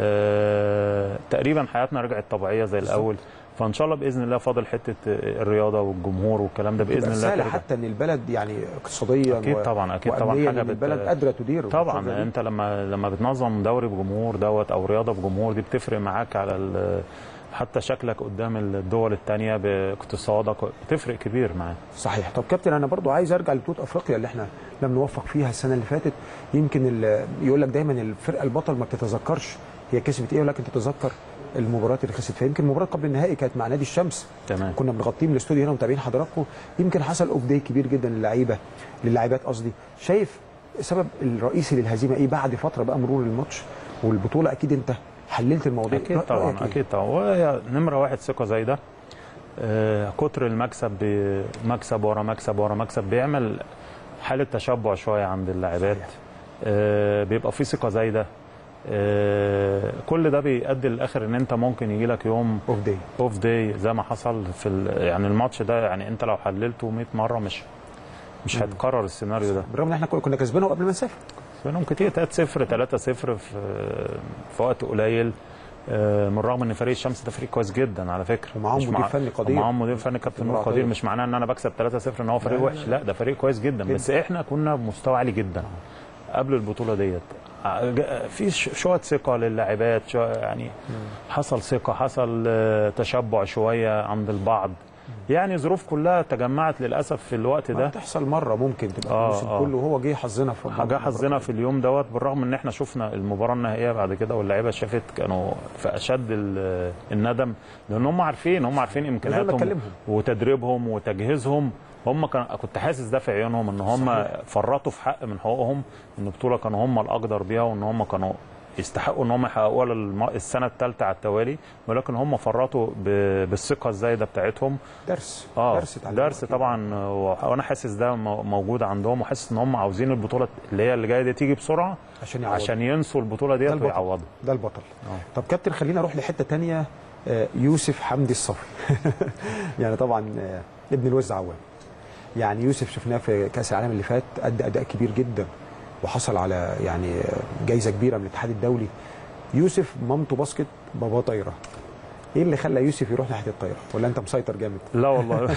آه تقريبا حياتنا رجعت طبيعيه زي الاول فان شاء الله باذن الله فاضل حته الرياضه والجمهور والكلام ده باذن تبقى الله رساله ترجع. حتى ان البلد يعني اقتصاديا اكيد و- طبعا اكيد طبعا وأمنياً حاجه إن بت- البلد قادره تدير طبعا الفترة دي. انت لما لما بتنظم دوري بجمهور دوت او رياضه بجمهور دي بتفرق معاك على ال- حتى شكلك قدام الدول الثانيه باقتصادك بتفرق كبير معاك صحيح طب كابتن انا برضو عايز ارجع لبطوله افريقيا اللي احنا لم نوفق فيها السنه اللي فاتت يمكن ال- يقول لك دايما الفرقه البطل ما بتتذكرش هي كسبت ايه ولكن تتذكر المباريات اللي خسرت فيها يمكن المباراه قبل النهائي كانت مع نادي الشمس تمام كنا بنغطيه من الاستوديو هنا ومتابعين حضراتكم يمكن حصل اوبدي كبير جدا للعيبه للاعبات قصدي شايف السبب الرئيسي للهزيمه ايه بعد فتره بقى مرور الماتش والبطوله اكيد انت حللت الموضوع اكيد رأيك طبعا إيه؟ اكيد طبعا وهي نمره واحد ثقه زي ده آه، كتر المكسب ب- مكسب ورا مكسب ورا مكسب بيعمل حاله تشبع شويه عند اللاعبات آه، بيبقى في ثقه زايده آه، كل ده بيؤدي للاخر ان انت ممكن يجي لك يوم اوبدي اوف داي زي ما حصل في ال- يعني الماتش ده يعني انت لو حللته 100 مره مش مش هتكرر السيناريو ده بالرغم ان احنا كنا كسبانه قبل ما نسافر منهم كتير 3 0 3 0 في في وقت قليل آه، من رغم ان فريق الشمس ده فريق كويس جدا على فكره ومعاهم مش مدير مع- فني قدير. ومعاهم مدير فني كابتن نور امرأة قدير قدير. مش معناه ان انا بكسب 3 0 ان هو فريق لا، وحش لا ده فريق كويس جدا بس احنا كنا بمستوى عالي جدا قبل البطوله ديت ع- جا- في ش- شويه ثقه للاعبات شوية يعني حصل ثقه حصل آه، تشبع شويه عند البعض يعني ظروف كلها تجمعت للاسف في الوقت ده ده تحصل مره ممكن تبقى في آه، الموسم آه. كله وهو جه حظنا في بعض جه حظنا في اليوم دوت بالرغم ان احنا شفنا المباراه النهائيه بعد كده واللعيبه شافت كانوا في اشد ال- الندم لان هم عارفين هم عارفين امكانياتهم أكلمهم. وتدريبهم وتجهيزهم هم كان كنت حاسس ده في عيونهم ان هم صحيح. فرطوا في حق من حقوقهم ان البطوله كانوا هم الاقدر بيها وان هم كانوا يستحقوا ان هم يحققوها للم- السنه الثالثه على التوالي ولكن هم فرطوا ب- بالثقه الزايده بتاعتهم درس اه درس اتعلموه درس أكيد. طبعا و- وانا حاسس ده مو- موجود عندهم وحاسس ان هم عاوزين البطوله اللي هي اللي جايه دي تيجي بسرعه عشان يعوضوا. عشان ينسوا البطوله ده ديت البطل. ويعوضوا ده البطل آه. طب كابتن خلينا اروح لحته تانية آه، يوسف حمدي الصفي يعني طبعا آه، ابن الوز عوام يعني يوسف شفناه في كاس العالم اللي فات ادى اداء كبير جدا وحصل على يعني آه، جايزه كبيره من الاتحاد الدولي يوسف مامته باسكت باباه طايره ايه اللي خلى يوسف يروح ناحيه الطايره ولا انت مسيطر جامد لا والله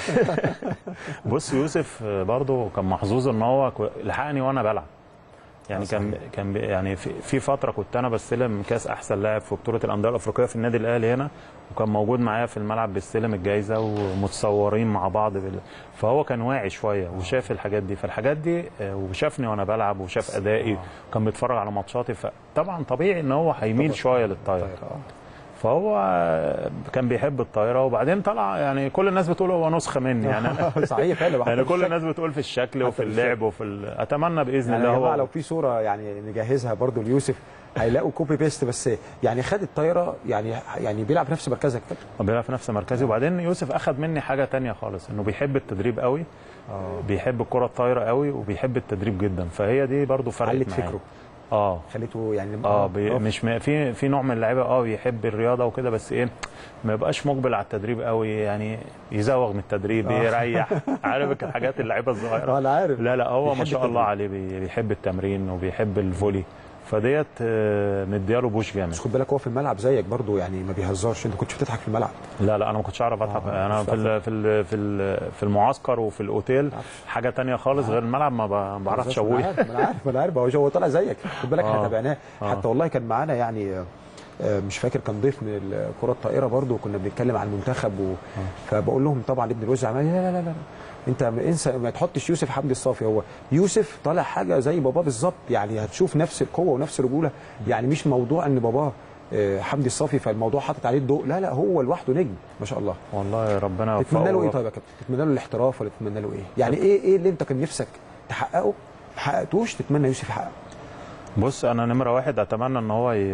بص يوسف برضه كان محظوظ ان هو كو- لحقني وانا بلعب يعني آه، كان صحيح. كان بي- يعني في, في فتره كنت انا بستلم كاس احسن لاعب في بطوله الانديه الافريقيه في النادي الاهلي هنا وكان موجود معايا في الملعب بيستلم الجائزه ومتصورين مع بعض بال... فهو كان واعي شويه وشاف الحاجات دي فالحاجات دي آه، وشافني وانا بلعب وشاف ادائي وكان بيتفرج على ماتشاتي فطبعا طبيعي ان هو هيميل شويه للطايره فهو كان بيحب الطايره وبعدين طلع يعني كل الناس بتقول هو نسخه مني يعني أنا صحيح فعلا يعني كل الناس بتقول في الشكل وفي في اللعب وفي ال... اتمنى باذن يعني يا الله جماعه لو هو في صوره يعني نجهزها برضو ليوسف هيلاقوا كوبي بيست بس يعني خد الطايره يعني يعني بيلعب في نفس مركزك كده بيلعب في نفس مركزي وبعدين يوسف اخذ مني حاجه تانية خالص انه بيحب التدريب قوي بيحب الكره الطايره قوي وبيحب التدريب جدا فهي دي برضو فرقت علت معايا فكره اه خليته يعني اه بي برافو. مش م... في في نوع من اللعيبه اه بيحب الرياضه وكده بس ايه ما يبقاش مقبل على التدريب قوي يعني يزوغ من التدريب يريح عارف الحاجات اللعيبه الصغيره اه انا عارف لا لا هو ما بيحب شاء الله التدريب. عليه بي- بيحب التمرين وبيحب الفولي فديت آه، مدياله بوش جامد بس خد بالك هو في الملعب زيك برضو يعني ما بيهزرش انت كنتش بتضحك في الملعب لا لا انا ما كنتش اعرف اضحك آه، انا مش في ال في ال في ال في المعسكر وفي الاوتيل حاجه تانية خالص غير الملعب ما ب- ما بعرفش ما اقول انا عارف ما انا عارف ما انا عارف هو هو طالع زيك خد بالك احنا آه. تابعناه آه. حتى والله كان معانا يعني آه، آه، مش فاكر كان ضيف من الكره الطائره برضو وكنا بنتكلم عن المنتخب و... فبقول لهم طبعا ابن الوز عمال لا لا لا لا انت ما- انسى ما تحطش يوسف حمدي الصافي هو يوسف طالع حاجه زي باباه بالظبط يعني هتشوف نفس القوه ونفس الرجوله يعني مش موضوع ان باباه آه، حمدي الصافي فالموضوع حاطط عليه الضوء لا لا هو لوحده نجم ما شاء الله والله ربنا تتمنى له ايه يوفقه طيب يا كابتن تتمنى له الاحتراف ولا تتمنى له ايه يعني ايه ايه اللي انت كان نفسك تحققه ما حققتوش تتمنى يوسف يحققه بص انا نمره واحد اتمنى ان هو ي...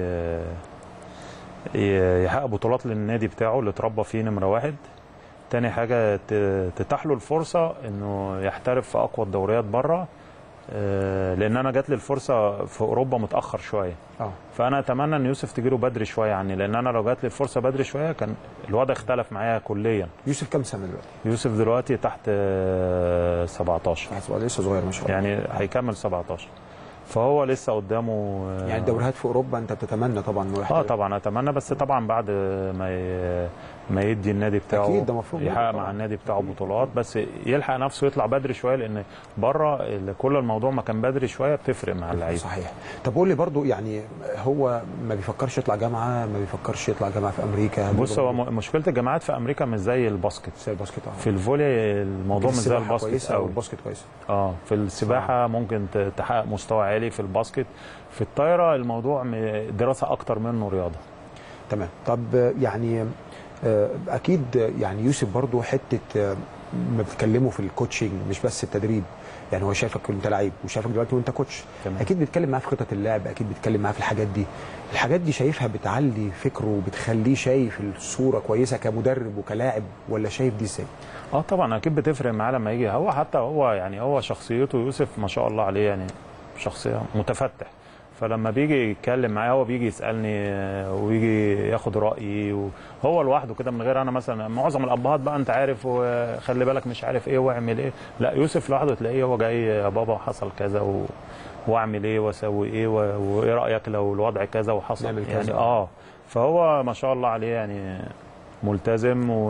ي- يحقق بطولات للنادي بتاعه اللي اتربى فيه نمره واحد تاني حاجه ت- تتاح له الفرصه انه يحترف في اقوى الدوريات بره آه، لان انا جات لي الفرصه في اوروبا متاخر شويه اه فانا اتمنى ان يوسف تجيله بدري شويه عني لان انا لو جات لي الفرصه بدري شويه كان الوضع اختلف معايا كليا يوسف كام سنه دلوقتي؟ يوسف دلوقتي تحت آه، 17 هتبقى لسه صغير ما شاء الله يعني هيكمل 17 فهو لسه قدامه آه، يعني الدوريات في اوروبا انت بتتمنى طبعا انه اه يحترف طبعا اتمنى بس طبعا بعد ما ي... ما يدي النادي بتاعه أكيد، ده مفروض منه يحقق طبعاً. مع النادي بتاعه بطولات بس يلحق نفسه يطلع بدري شويه لان بره ال- كل الموضوع ما كان بدري شويه بتفرق مع اللعيبه صحيح طب قول لي برضو يعني هو ما بيفكرش يطلع جامعه ما بيفكرش يطلع جامعه في امريكا بص هو م- مشكله الجامعات في امريكا مش زي الباسكت زي الباسكت اه في الفولي الموضوع مش زي السباحة الباسكت كويسه قوي والباسكت كويس اه في السباحه ممكن ت- تحقق مستوى عالي في الباسكت في الطايره الموضوع م- دراسه اكتر منه رياضه تمام طب آه، يعني آه، اكيد آه، يعني يوسف برضو حته آه، ما بتكلمه في الكوتشنج مش بس التدريب يعني هو شايفك وانت لعيب وشايفك دلوقتي وانت كوتش تمام. اكيد بيتكلم معاه في خطط اللعب اكيد بيتكلم معاه في الحاجات دي الحاجات دي شايفها بتعلي فكره وبتخليه شايف الصوره كويسه كمدرب وكلاعب ولا شايف دي ازاي اه طبعا اكيد بتفرق معاه لما يجي هو حتى هو يعني هو شخصيته يوسف ما شاء الله عليه يعني شخصيه متفتح فلما بيجي يتكلم معايا هو بيجي يسالني آه، ويجي ياخد رايي وهو لوحده كده من غير انا مثلا معظم الابهات بقى انت عارف وخلي بالك مش عارف ايه واعمل ايه لا يوسف لوحده تلاقيه هو جاي يا بابا حصل كذا و... واعمل ايه واسوي ايه و... وايه رايك لو الوضع كذا وحصل نعمل كذا. يعني اه فهو ما شاء الله عليه يعني ملتزم و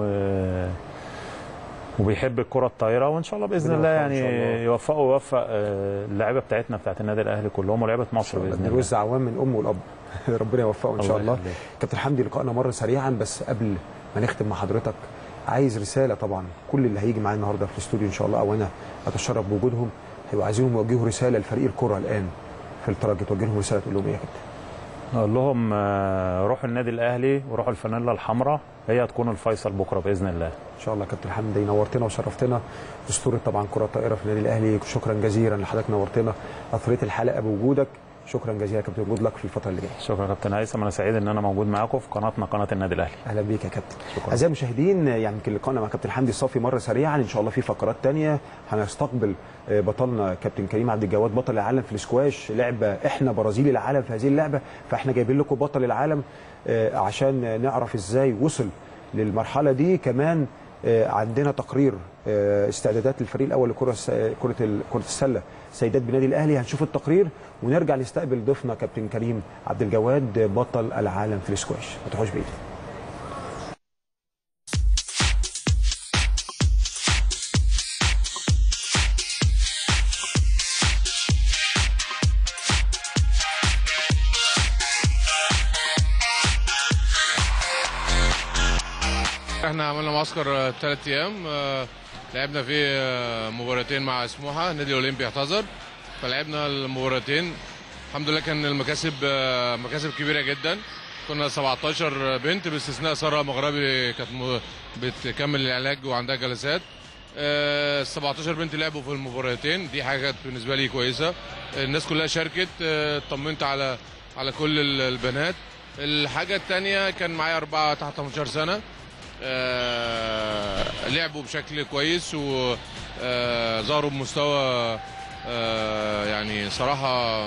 وبيحب الكره الطايره وان شاء الله باذن ربنا الله يوفقه إن يعني شاء الله. يوفقه ويوفق آه، اللعيبه بتاعتنا بتاعت النادي الاهلي كلهم ولعيبه مصر باذن الله نروز عوام من ام والاب ربنا يوفقه ان شاء الله الله يخليك. كابتن حمدي لقائنا مره سريعا بس قبل ما نختم مع حضرتك عايز رساله طبعا كل اللي هيجي معايا النهارده في الاستوديو ان شاء الله او انا اتشرف بوجودهم هيبقوا عايزينهم يوجهوا رساله لفريق الكره الان في الترجي توجه لهم رساله تقول لهم ايه يا كابتن اقول لهم آه، روحوا النادي الاهلي وروحوا الفانيلا الحمراء هي هتكون الفيصل بكره باذن الله ان شاء الله يا كابتن حمدي نورتنا وشرفتنا اسطوره طبعا كره الطائره في النادي الاهلي شكرا جزيلا لحضرتك نورتنا اثريت الحلقه بوجودك شكرا جزيلا يا كابتن وجود لك في الفتره اللي جايه شكرا يا كابتن هيثم انا سعيد ان انا موجود معاكم في قناتنا قناه النادي الاهلي اهلا بيك يا كابتن شكرا. اعزائي المشاهدين يعني يمكن لقائنا مع كابتن حمدي الصافي مره سريعا ان شاء الله في فقرات تانية هنستقبل آه، بطلنا كابتن كريم عبد الجواد بطل العالم في الاسكواش لعبه احنا برازيلي العالم في هذه اللعبه فاحنا جايبين لكم بطل العالم آه، عشان نعرف ازاي وصل للمرحله دي كمان آه، عندنا تقرير آه، استعدادات الفريق الاول لكره الس- كره ال- كره السله سيدات بنادي الاهلي هنشوف التقرير ونرجع نستقبل ضيفنا كابتن كريم عبد الجواد بطل العالم في الاسكواش ما تروحوش بعيد احنا عملنا معسكر ثلاث ايام آه، لعبنا فيه آه، مباراتين مع سموحه النادي الاولمبي اعتذر فلعبنا المباراتين الحمد لله كان المكاسب آه، مكاسب كبيره جدا كنا 17 بنت باستثناء ساره مغربي كانت م- بتكمل العلاج وعندها جلسات آه، 17 بنت لعبوا في المباراتين دي حاجه كانت بالنسبه لي كويسه الناس كلها شاركت آه، اطمنت على على كل ال- البنات الحاجه الثانيه كان معايا اربعه تحت 18 سنه آه، لعبوا بشكل كويس وظهروا بمستوى آه، يعني صراحة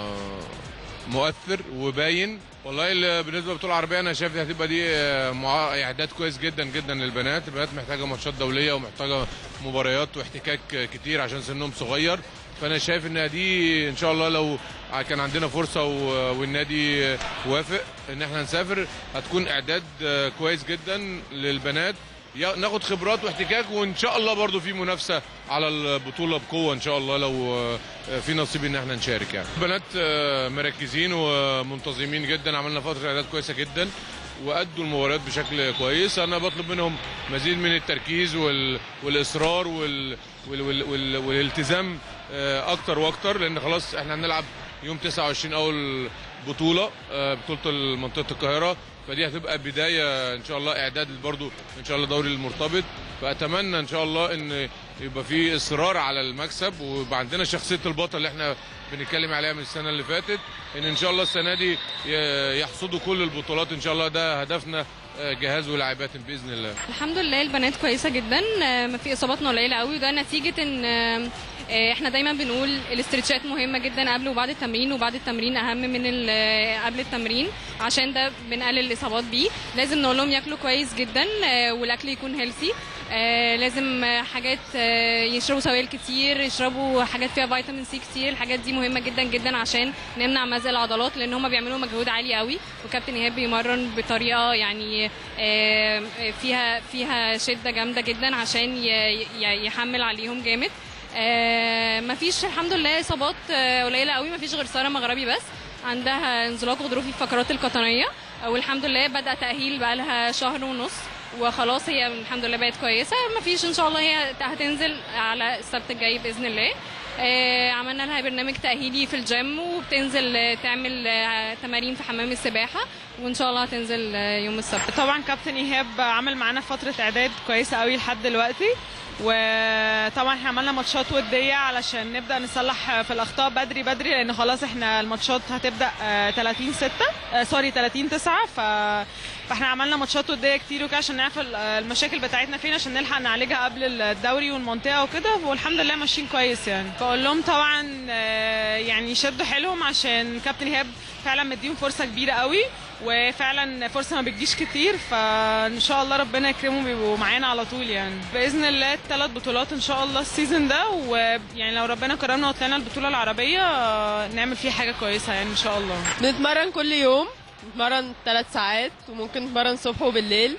مؤثر وباين والله ال- بالنسبه للبطوله العربيه انا شايف دي هتبقى دي آه، مع- اعداد كويس جدا جدا للبنات البنات محتاجه ماتشات دوليه ومحتاجه مباريات واحتكاك كتير عشان سنهم صغير فانا شايف ان دي ان شاء الله لو كان عندنا فرصه و- والنادي وافق ان احنا نسافر هتكون اعداد آه، كويس جدا للبنات يا- ناخد خبرات واحتكاك وان شاء الله برضو في منافسه على البطوله بقوه ان شاء الله لو آه، في نصيب ان احنا نشارك يعني البنات آه، مركزين ومنتظمين جدا عملنا فتره اعداد كويسه جدا وادوا المباريات بشكل كويس انا بطلب منهم مزيد من التركيز وال... والاصرار وال... وال... وال... وال... والالتزام آه، اكتر واكتر لان خلاص احنا هنلعب يوم 29 اول بطوله آه، بطوله منطقه القاهره فدي هتبقى بدايه ان شاء الله اعداد برضو ان شاء الله دوري المرتبط فاتمنى ان شاء الله ان يبقى في اصرار على المكسب ويبقى عندنا شخصيه البطل اللي احنا بنتكلم عليها من السنه اللي فاتت ان ان شاء الله السنه دي ي- يحصدوا كل البطولات ان شاء الله ده هدفنا آه، جهاز ولاعبات باذن الله الحمد لله البنات كويسه جدا آه، ما في اصاباتنا قليله قوي وده نتيجه ان آه، آه، احنا دايما بنقول الاسترتشات مهمه جدا قبل وبعد التمرين وبعد التمرين اهم من ال- آه، قبل التمرين عشان ده بنقلل الاصابات بيه لازم نقول لهم ياكلوا كويس جدا آه، والاكل يكون هيلثي لازم آه، حاجات آه، يشربوا سوائل كتير يشربوا حاجات فيها فيتامين سي كتير الحاجات دي مهمه جدا جدا عشان نمنع مزق العضلات لان هم بيعملوا مجهود عالي قوي وكابتن ايهاب بيمرن بطريقه يعني آه، فيها فيها شده جامده جدا عشان ي- ي- يحمل عليهم جامد آه، مفيش الحمد لله اصابات آه، قليله قوي مفيش غير ساره مغربي بس عندها انزلاق غضروفي في الفقرات القطنيه والحمد لله بدا تاهيل بقى لها شهر ونص وخلاص هي الحمد لله بقت كويسه مفيش ان شاء الله هي هتنزل على السبت الجاي باذن الله آه، عملنا لها برنامج تاهيلي في الجيم وبتنزل آه، تعمل آه، تمارين في حمام السباحه وان شاء الله هتنزل آه، يوم السبت طبعا كابتن ايهاب عمل معانا فتره اعداد كويسه قوي لحد دلوقتي وطبعا احنا عملنا ماتشات وديه علشان نبدا نصلح في الاخطاء بدري بدري لان خلاص احنا الماتشات هتبدا آه، 30 6 آه، سوري 30 9 ف فاحنا عملنا ماتشات وديه كتير وكده عشان نعرف ال- المشاكل بتاعتنا فين عشان نلحق نعالجها قبل الدوري والمنطقه وكده والحمد لله ماشيين كويس يعني بقول لهم طبعا آه، يعني يشدوا حيلهم عشان كابتن ايهاب فعلا مديهم فرصه كبيره قوي وفعلا فرصه ما بتجيش كتير فان شاء الله ربنا يكرمهم ويبقوا معانا على طول يعني باذن الله الثلاث بطولات ان شاء الله السيزون ده ويعني لو ربنا كرمنا وطلعنا البطوله العربيه آه، نعمل فيها حاجه كويسه يعني ان شاء الله بنتمرن كل يوم بنتمرن ثلاث ساعات وممكن نتمرن الصبح وبالليل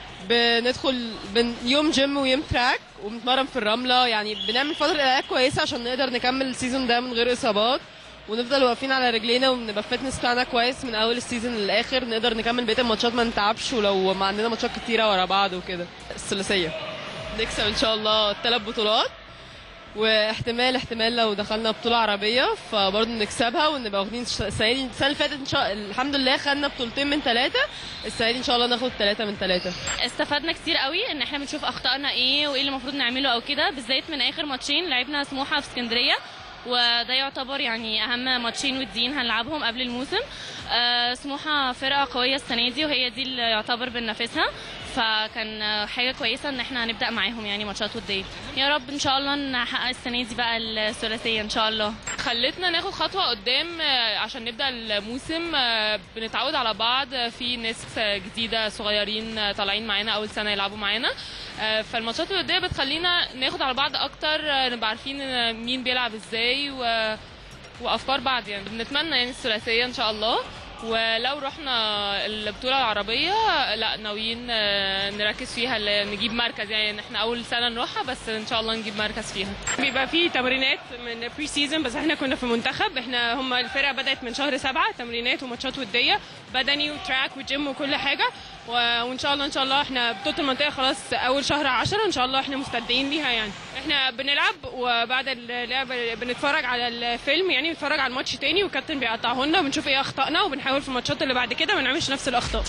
بندخل بن يوم جيم ويوم تراك وبنتمرن في الرملة يعني بنعمل فترة علاج كويسة عشان نقدر نكمل السيزون ده من غير إصابات ونفضل واقفين على رجلينا ونبقى الفتنس بتاعنا كويس من أول السيزون للآخر نقدر نكمل بقية الماتشات ما نتعبش ولو ما عندنا ماتشات كتيرة ورا بعض وكده الثلاثية نكسب إن شاء الله الثلاث بطولات واحتمال احتمال لو دخلنا بطولة عربية فبرضه نكسبها ونبقى واخدين الش- السنة دي السنة اللي فاتت إن شاء الحمد لله خدنا بطولتين من ثلاثة السنة دي إن شاء الله ناخد ثلاثة من ثلاثة استفدنا كتير قوي ان احنا بنشوف اخطائنا ايه وايه اللي المفروض نعمله او كده بالذات من اخر ماتشين لعبنا سموحه في اسكندريه وده يعتبر يعني اهم ماتشين وديين هنلعبهم قبل الموسم آه، سموحه فرقه قويه السنه دي وهي دي اللي يعتبر بننافسها فكان آه، حاجه كويسه ان احنا هنبدا معاهم يعني ماتشات وديه يا رب ان شاء الله نحقق السنه دي بقى الثلاثيه ان شاء الله خلتنا ناخد خطوة قدام آه، عشان نبدأ الموسم آه، بنتعود على بعض آه، في ناس آه، جديدة صغيرين آه، طالعين معانا أول سنة يلعبوا معانا آه، فالماتشات الودية بتخلينا ناخد على بعض أكتر آه، نبقى عارفين آه، مين بيلعب ازاي و... وأفكار بعض يعني بنتمنى يعني الثلاثية إن شاء الله ولو رحنا البطولة العربية لا ناويين آه، نركز فيها ل- نجيب مركز يعني إن احنا أول سنة نروحها بس إن شاء الله نجيب مركز فيها بيبقى في تمرينات من بري سيزون بس احنا كنا في منتخب احنا هم الفرقه بدات من شهر سبعة تمرينات وماتشات وديه بدني وتراك وجيم وكل حاجه و- وان شاء الله ان شاء الله احنا بطوله المنطقه خلاص اول شهر عشرة ان شاء الله احنا مستعدين ليها يعني احنا بنلعب وبعد اللعب بنتفرج على الفيلم يعني نتفرج على الماتش تاني والكابتن بيقطعه لنا وبنشوف ايه اخطائنا وبنحاول في الماتشات اللي بعد كده ما نعملش نفس الاخطاء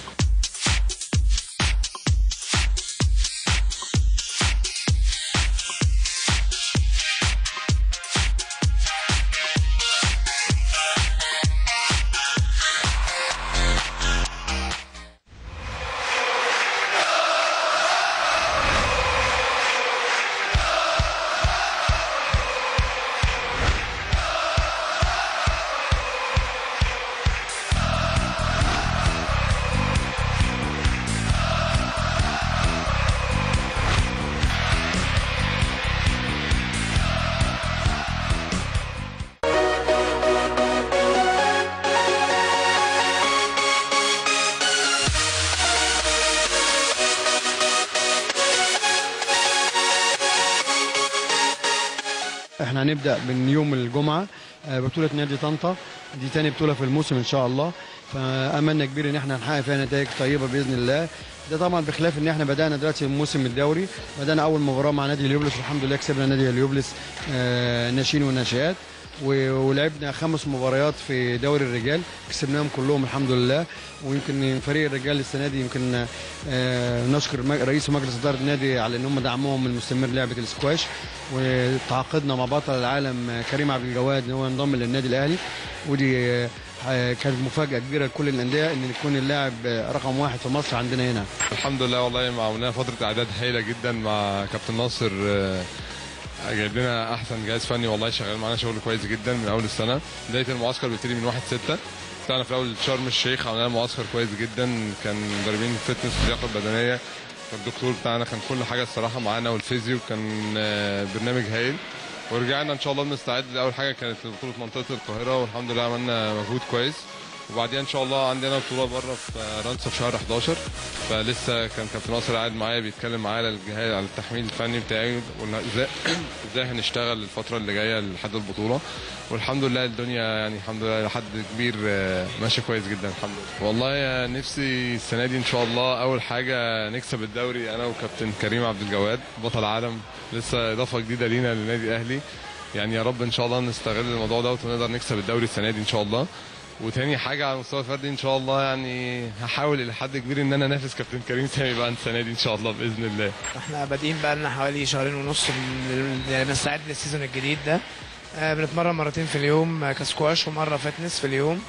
احنا هنبدا من يوم الجمعه آه، ببطوله نادي طنطا دي تاني بطوله في الموسم ان شاء الله فاملنا كبير ان احنا هنحقق فيها نتائج طيبه باذن الله ده طبعا بخلاف ان احنا بدانا دلوقتي الموسم الدوري بدانا اول مباراه مع نادي اليوبلس والحمد لله كسبنا نادي اليوبلس آه، ناشئين وناشئات و- ولعبنا خمس مباريات في دوري الرجال كسبناهم كلهم الحمد لله ويمكن فريق الرجال السنه دي يمكن آه، نشكر مج- رئيس مجلس اداره النادي على ان هم دعموهم المستمر لعبه السكواش وتعاقدنا مع بطل العالم آه، كريم عبد الجواد ان هو ينضم للنادي الاهلي ودي آه، آه، كانت مفاجاه كبيره لكل الانديه ان يكون اللاعب آه، رقم واحد في مصر عندنا هنا الحمد لله والله ما عملنا فترة إعداد هايلة جدا مع كابتن ناصر آه، جايب لنا أحسن جهاز فني والله شغال معانا شغل كويس جدا من أول السنة بداية المعسكر بيبتدي من 1 6 طلعنا في الأول شرم الشيخ عملنا معسكر كويس جدا كان مدربين فتنس ولياقة بدنية الدكتور بتاعنا كان كل حاجة الصراحة معانا والفيزيو كان آه، برنامج هايل ورجعنا ان شاء الله بنستعد لاول حاجه كانت بطوله منطقه القاهره والحمد لله عملنا مجهود كويس وبعدين ان شاء الله عندنا بطوله بره في فرنسا في شهر 11 فلسه كان كابتن ناصر قاعد معايا بيتكلم معايا على الجهاز على التحميل الفني بتاعي وإن ازاي ازاي هنشتغل الفتره اللي جايه لحد البطوله والحمد لله الدنيا يعني الحمد لله لحد كبير آه، ماشيه كويس جدا الحمد لله والله يا نفسي السنه دي ان شاء الله اول حاجه نكسب الدوري انا وكابتن كريم عبد الجواد بطل عالم لسه اضافه جديده لينا للنادي الاهلي يعني يا رب ان شاء الله نستغل الموضوع دوت ونقدر نكسب الدوري السنه دي ان شاء الله وتاني حاجه على المستوى الفردي ان شاء الله يعني هحاول الى حد كبير ان انا انافس كابتن كريم سامي بقى السنه دي ان شاء الله باذن الله احنا بادئين بقى لنا حوالي شهرين ونص من- يعني بنستعد للسيزون الجديد ده آه، بنتمرن مرتين في اليوم آه، كسكواش ومره فتنس في اليوم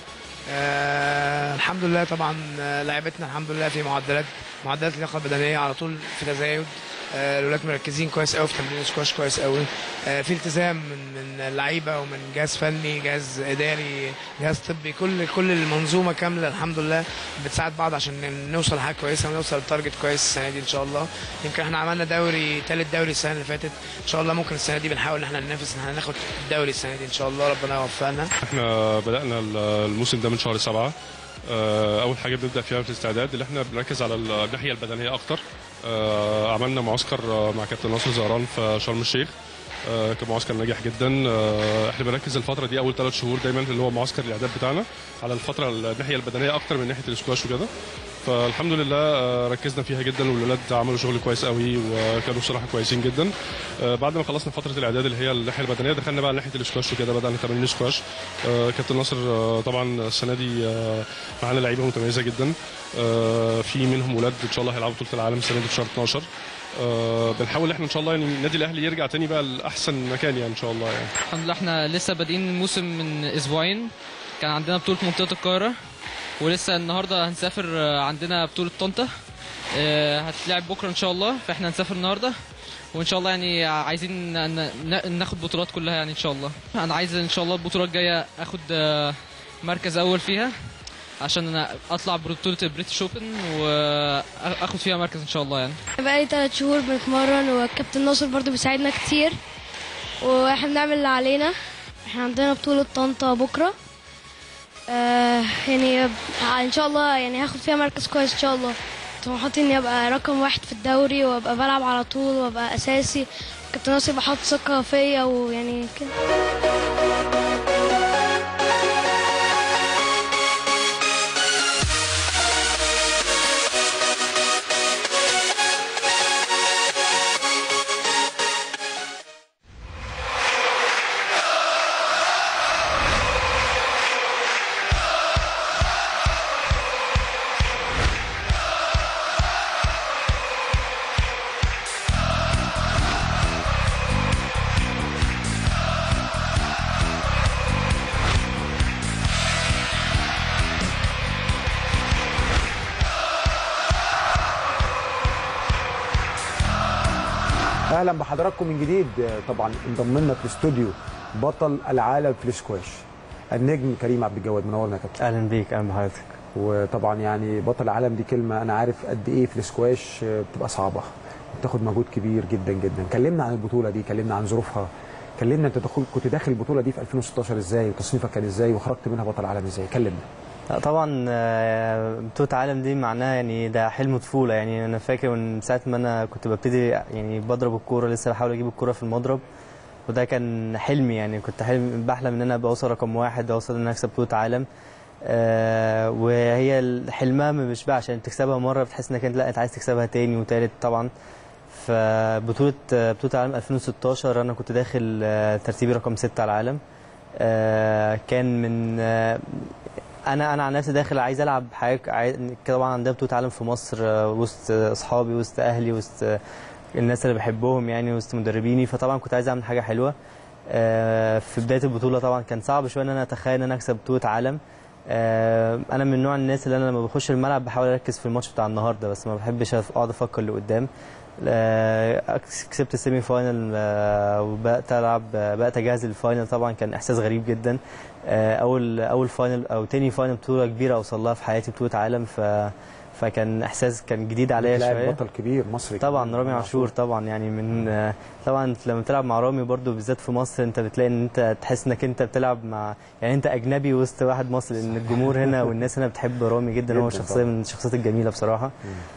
آه الحمد لله طبعا آه، لعيبتنا الحمد لله في معدلات معدلات اللياقه البدنيه على طول في تزايد آه، الولاد مركزين كويس قوي في تمرين السكواش كويس قوي آه، في التزام من من اللعيبه ومن جهاز فني جهاز اداري جهاز طبي كل كل المنظومه كامله الحمد لله بتساعد بعض عشان نوصل لحاجه كويسه ونوصل لتارجت كويس السنه دي ان شاء الله يمكن احنا عملنا دوري ثالث دوري السنه اللي فاتت ان شاء الله ممكن السنه دي بنحاول ان احنا ننافس ان احنا ناخد الدوري السنه دي ان شاء الله ربنا يوفقنا احنا بدأنا الموسم ده من شهر سبعة آه، أول حاجة بنبدأ فيها في الاستعداد اللي احنا بنركز على الناحية البدنية أكتر آه، عملنا معسكر آه، مع كابتن ناصر زهران في شرم الشيخ آه، كان معسكر ناجح جدا آه، احنا بنركز الفترة دي أول ثلاث شهور دايما اللي هو معسكر الإعداد بتاعنا على الفترة الناحية البدنية أكتر من ناحية الاسكواش وكده فالحمد لله آه، ركزنا فيها جدا والولاد عملوا شغل كويس قوي وكانوا بصراحه كويسين جدا آه، بعد ما خلصنا فتره الاعداد اللي هي الناحيه البدنيه دخلنا بقى ناحيه الاسكواش وكده بدانا تمارين سكواش آه، كابتن ناصر آه، طبعا السنه دي آه، معانا لعيبه متميزه جدا آه، في منهم ولاد ان شاء الله هيلعبوا بطوله العالم السنه دي في شهر 12 آه، بنحاول احنا ان شاء الله يعني النادي الاهلي يرجع تاني بقى لاحسن مكان يعني ان شاء الله يعني الحمد لله احنا لسه بادئين الموسم من اسبوعين كان عندنا بطولة منطقة القاهرة ولسه النهارده هنسافر آه، عندنا بطولة طنطا آه، هتلعب بكرة ان شاء الله فاحنا هنسافر النهارده وان شاء الله يعني عايزين ن- ن- ناخد بطولات كلها يعني ان شاء الله انا عايز ان شاء الله البطولة الجاية اخد آه، مركز اول فيها عشان انا اطلع بطولة البريتش اوبن واخد فيها مركز ان شاء الله يعني بقالي ثلاث شهور بنتمرن والكابتن ناصر برضو بيساعدنا كتير واحنا بنعمل اللي علينا احنا عندنا بطولة طنطا بكرة آه يعني ان شاء الله يعني هاخد فيها مركز كويس ان شاء الله طموحاتي اني ابقى رقم واحد في الدوري وابقى بلعب على طول وابقى اساسي كابتن ناصر بحط ثقة فيا ويعني كده اهلا بحضراتكم من جديد طبعا انضم لنا في الاستوديو بطل العالم في السكواش النجم كريم عبد الجواد منورنا يا كابتن اهلا بيك اهلا بحضرتك وطبعا يعني بطل العالم دي كلمه انا عارف قد ايه في السكواش بتبقى صعبه بتاخد مجهود كبير جدا جدا كلمنا عن البطوله دي كلمنا عن ظروفها كلمنا انت دخول كنت داخل البطوله دي في 2016 ازاي وتصنيفك كان ازاي وخرجت منها بطل عالم ازاي كلمنا لا طبعا آه، بطولة عالم دي معناها يعني ده حلم طفولة يعني أنا فاكر من ساعة ما أنا كنت ببتدي يعني بضرب الكورة لسه بحاول أجيب الكورة في المضرب وده كان حلمي يعني كنت حلم بحلم إن أنا أبقى أوصل رقم واحد أوصل إن أنا أكسب بطولة عالم آه وهي حلمها ما بيشبعش يعني تكسبها مرة بتحس إنك أنت لا أنت عايز تكسبها تاني وتالت طبعا فبطولة بطولة العالم 2016 أنا كنت داخل آه، ترتيبي رقم ستة على العالم آه، كان من آه، انا انا عن نفسي داخل عايز العب حاجه عايز طبعا عندنا بطوله عالم في مصر آه، وسط اصحابي وسط اهلي وسط آه، الناس اللي بحبهم يعني وسط مدربيني فطبعا كنت عايز اعمل حاجه حلوه آه، في بدايه البطوله طبعا كان صعب شويه ان انا اتخيل ان انا اكسب بطوله عالم آه، انا من نوع الناس اللي انا لما بخش الملعب بحاول اركز في الماتش بتاع النهارده بس ما بحبش اقعد افكر لقدام آه، كسبت السيمي فاينل آه، وبقت العب آه، بقت اجهز للفاينل طبعا كان احساس غريب جدا آه، اول اول فاينل او تاني فاينل بطوله كبيره اوصل لها في حياتي بطوله عالم ف فكان احساس كان جديد عليا بتلاعب شويه بطل كبير مصري طبعا رامي عاشور طبعا يعني من آه، طبعا أنت لما بتلعب مع رامي برضو بالذات في مصر انت بتلاقي ان انت تحس انك انت بتلعب مع يعني انت اجنبي وسط واحد مصري لان الجمهور هنا والناس هنا بتحب رامي جدا هو جداً شخصيه طبعاً. من الشخصيات الجميله بصراحه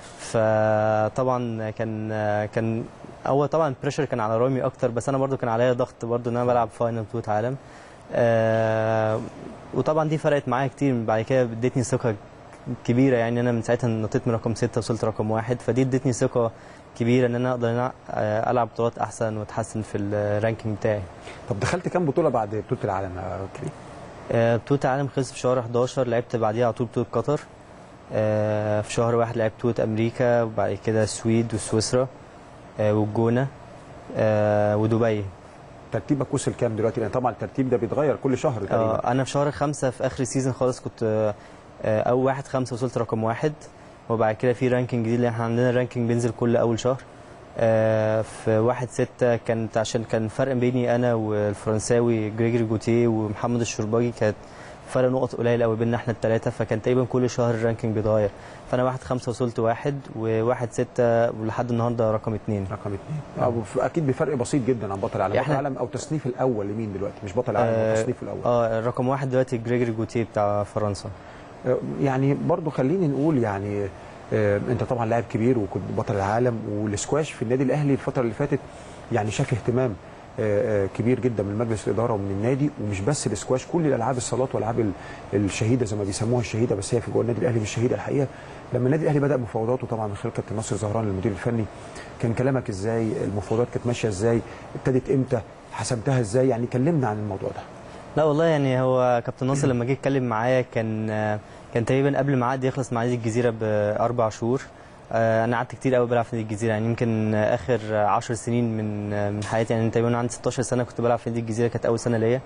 فطبعا كان كان اول طبعا بريشر كان على رامي اكتر بس انا برضو كان عليا ضغط برضو ان انا بلعب فاينل بطوله عالم آه وطبعا دي فرقت معايا كتير بعد كده ادتني ثقه كبيره يعني انا من ساعتها نطيت من رقم ستة وصلت رقم واحد فدي ادتني ثقه كبيره ان انا اقدر ان أنا آه، العب بطولات احسن واتحسن في الرانكينج بتاعي طب دخلت كام بطوله بعد بطوله العالم يا كريم آه، بطولة العالم خلص في شهر 11 لعبت بعديها على طول بطولة قطر آه، في شهر واحد لعبت بطولة أمريكا وبعد كده السويد وسويسرا آه، والجونة آه، ودبي ترتيبك وصل كام دلوقتي لان طبعا الترتيب ده بيتغير كل شهر تقريبا آه، أنا في شهر خمسة في آخر السيزون خالص كنت آه، آه، أول واحد خمسة وصلت رقم واحد وبعد كده في رانكينج جديد لأن احنا عندنا رانكينج بينزل كل أول شهر آه، في واحد ستة كانت عشان كان فرق بيني أنا والفرنساوي جريجوري جوتيه ومحمد الشرباجي كانت فرق نقط قليل قوي بيننا احنا الثلاثه فكان تقريبا كل شهر الرانكينج بيتغير فانا واحد خمسه وصلت واحد وواحد سته ولحد النهارده رقم اثنين رقم اثنين آه، اكيد بفرق بسيط جدا عن بطل العالم يعني بطل إحنا- العالم او تصنيف الاول لمين دلوقتي مش بطل العالم آه، هو تصنيف الاول اه رقم واحد دلوقتي جريجوري جوتيه بتاع فرنسا آه، يعني برضو خليني نقول يعني آه، انت طبعا لاعب كبير وكنت بطل العالم والسكواش في النادي الاهلي الفتره اللي فاتت يعني شاف اهتمام آه، آه، كبير جدا من مجلس الاداره ومن النادي ومش بس الاسكواش كل الالعاب الصالات والالعاب ال- الشهيده زي ما بيسموها الشهيده بس هي في جوه النادي الاهلي مش شهيده الحقيقه لما النادي الاهلي بدا مفاوضاته طبعا من خلال كابتن ناصر زهران المدير الفني كان كلامك ازاي المفاوضات كانت ماشيه ازاي ابتدت امتى حسمتها ازاي يعني كلمنا عن الموضوع ده لا والله يعني هو كابتن ناصر لما جه يتكلم معايا كان كان تقريبا قبل ما عقدي يخلص مع نادي الجزيره باربع شهور آه، انا قعدت كتير قوي بلعب في نادي الجزيره يعني يمكن اخر 10 سنين من من حياتي يعني تقريبا عندي 16 سنه كنت بلعب في نادي الجزيره كانت اول سنه ليا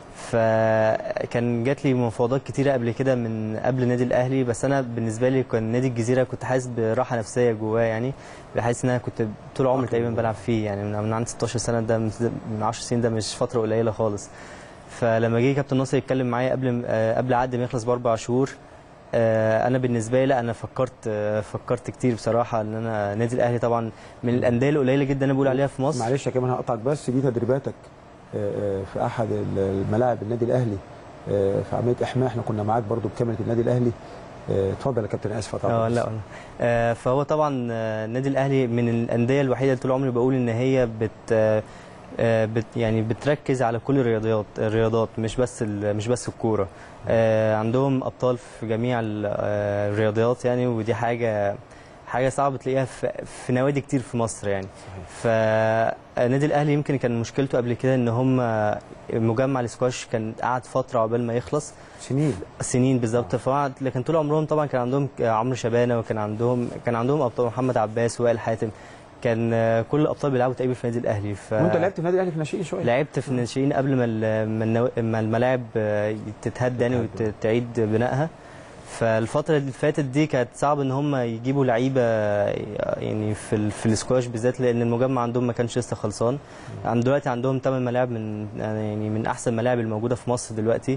فكان جات لي مفاوضات كتيره قبل كده من قبل النادي الاهلي بس انا بالنسبه لي كان نادي الجزيره كنت حاسس براحه نفسيه جواه يعني بحس ان انا كنت طول عمري تقريبا بلعب فيه يعني من من عندي 16 سنه ده من 10 سنين ده مش فتره قليله خالص فلما جه كابتن ناصر يتكلم معايا قبل آه، قبل عقد ما يخلص باربع شهور آه، انا بالنسبه لي لا انا فكرت آه، فكرت كتير بصراحه ان انا النادي الاهلي طبعا من الانديه القليله جدا انا بقول عليها في مصر معلش يا كمان هقطعك بس دي تدريباتك آه، آه، في احد الملاعب النادي الاهلي آه، في عمليه احماء احنا كنا معاك برضو بكاميرا النادي الاهلي آه، اتفضل يا كابتن اسف قطعتك اه بس. لا آه، فهو طبعا آه، النادي الاهلي من الانديه الوحيده اللي طول عمري بقول ان هي بت آه، آه، بت يعني بتركز على كل الرياضيات الرياضات مش بس ال- مش بس الكوره آه، عندهم ابطال في جميع ال- آه، الرياضيات يعني ودي حاجه حاجه صعب تلاقيها في, في نوادي كتير في مصر يعني فالنادي الاهلي يمكن كان مشكلته قبل كده ان هم مجمع الاسكواش كان قعد فتره عقبال ما يخلص سنين سنين بالظبط فقعد لكن طول عمرهم طبعا كان عندهم عمرو شبانه وكان عندهم كان عندهم ابطال محمد عباس وائل حاتم كان كل الابطال بيلعبوا تقريبا في النادي الاهلي ف وانت لعبت في النادي الاهلي في ناشئين شويه لعبت في الناشئين قبل ما ال- ما النو- ما الملاعب تتهد يعني وتعيد بنائها فالفترة اللي فاتت دي كانت صعب ان هم يجيبوا لعيبة يعني في ال- في السكواش بالذات لان المجمع عندهم ما كانش لسه خلصان عند دلوقتي عندهم 8 ملاعب من يعني من احسن الملاعب الموجودة في مصر دلوقتي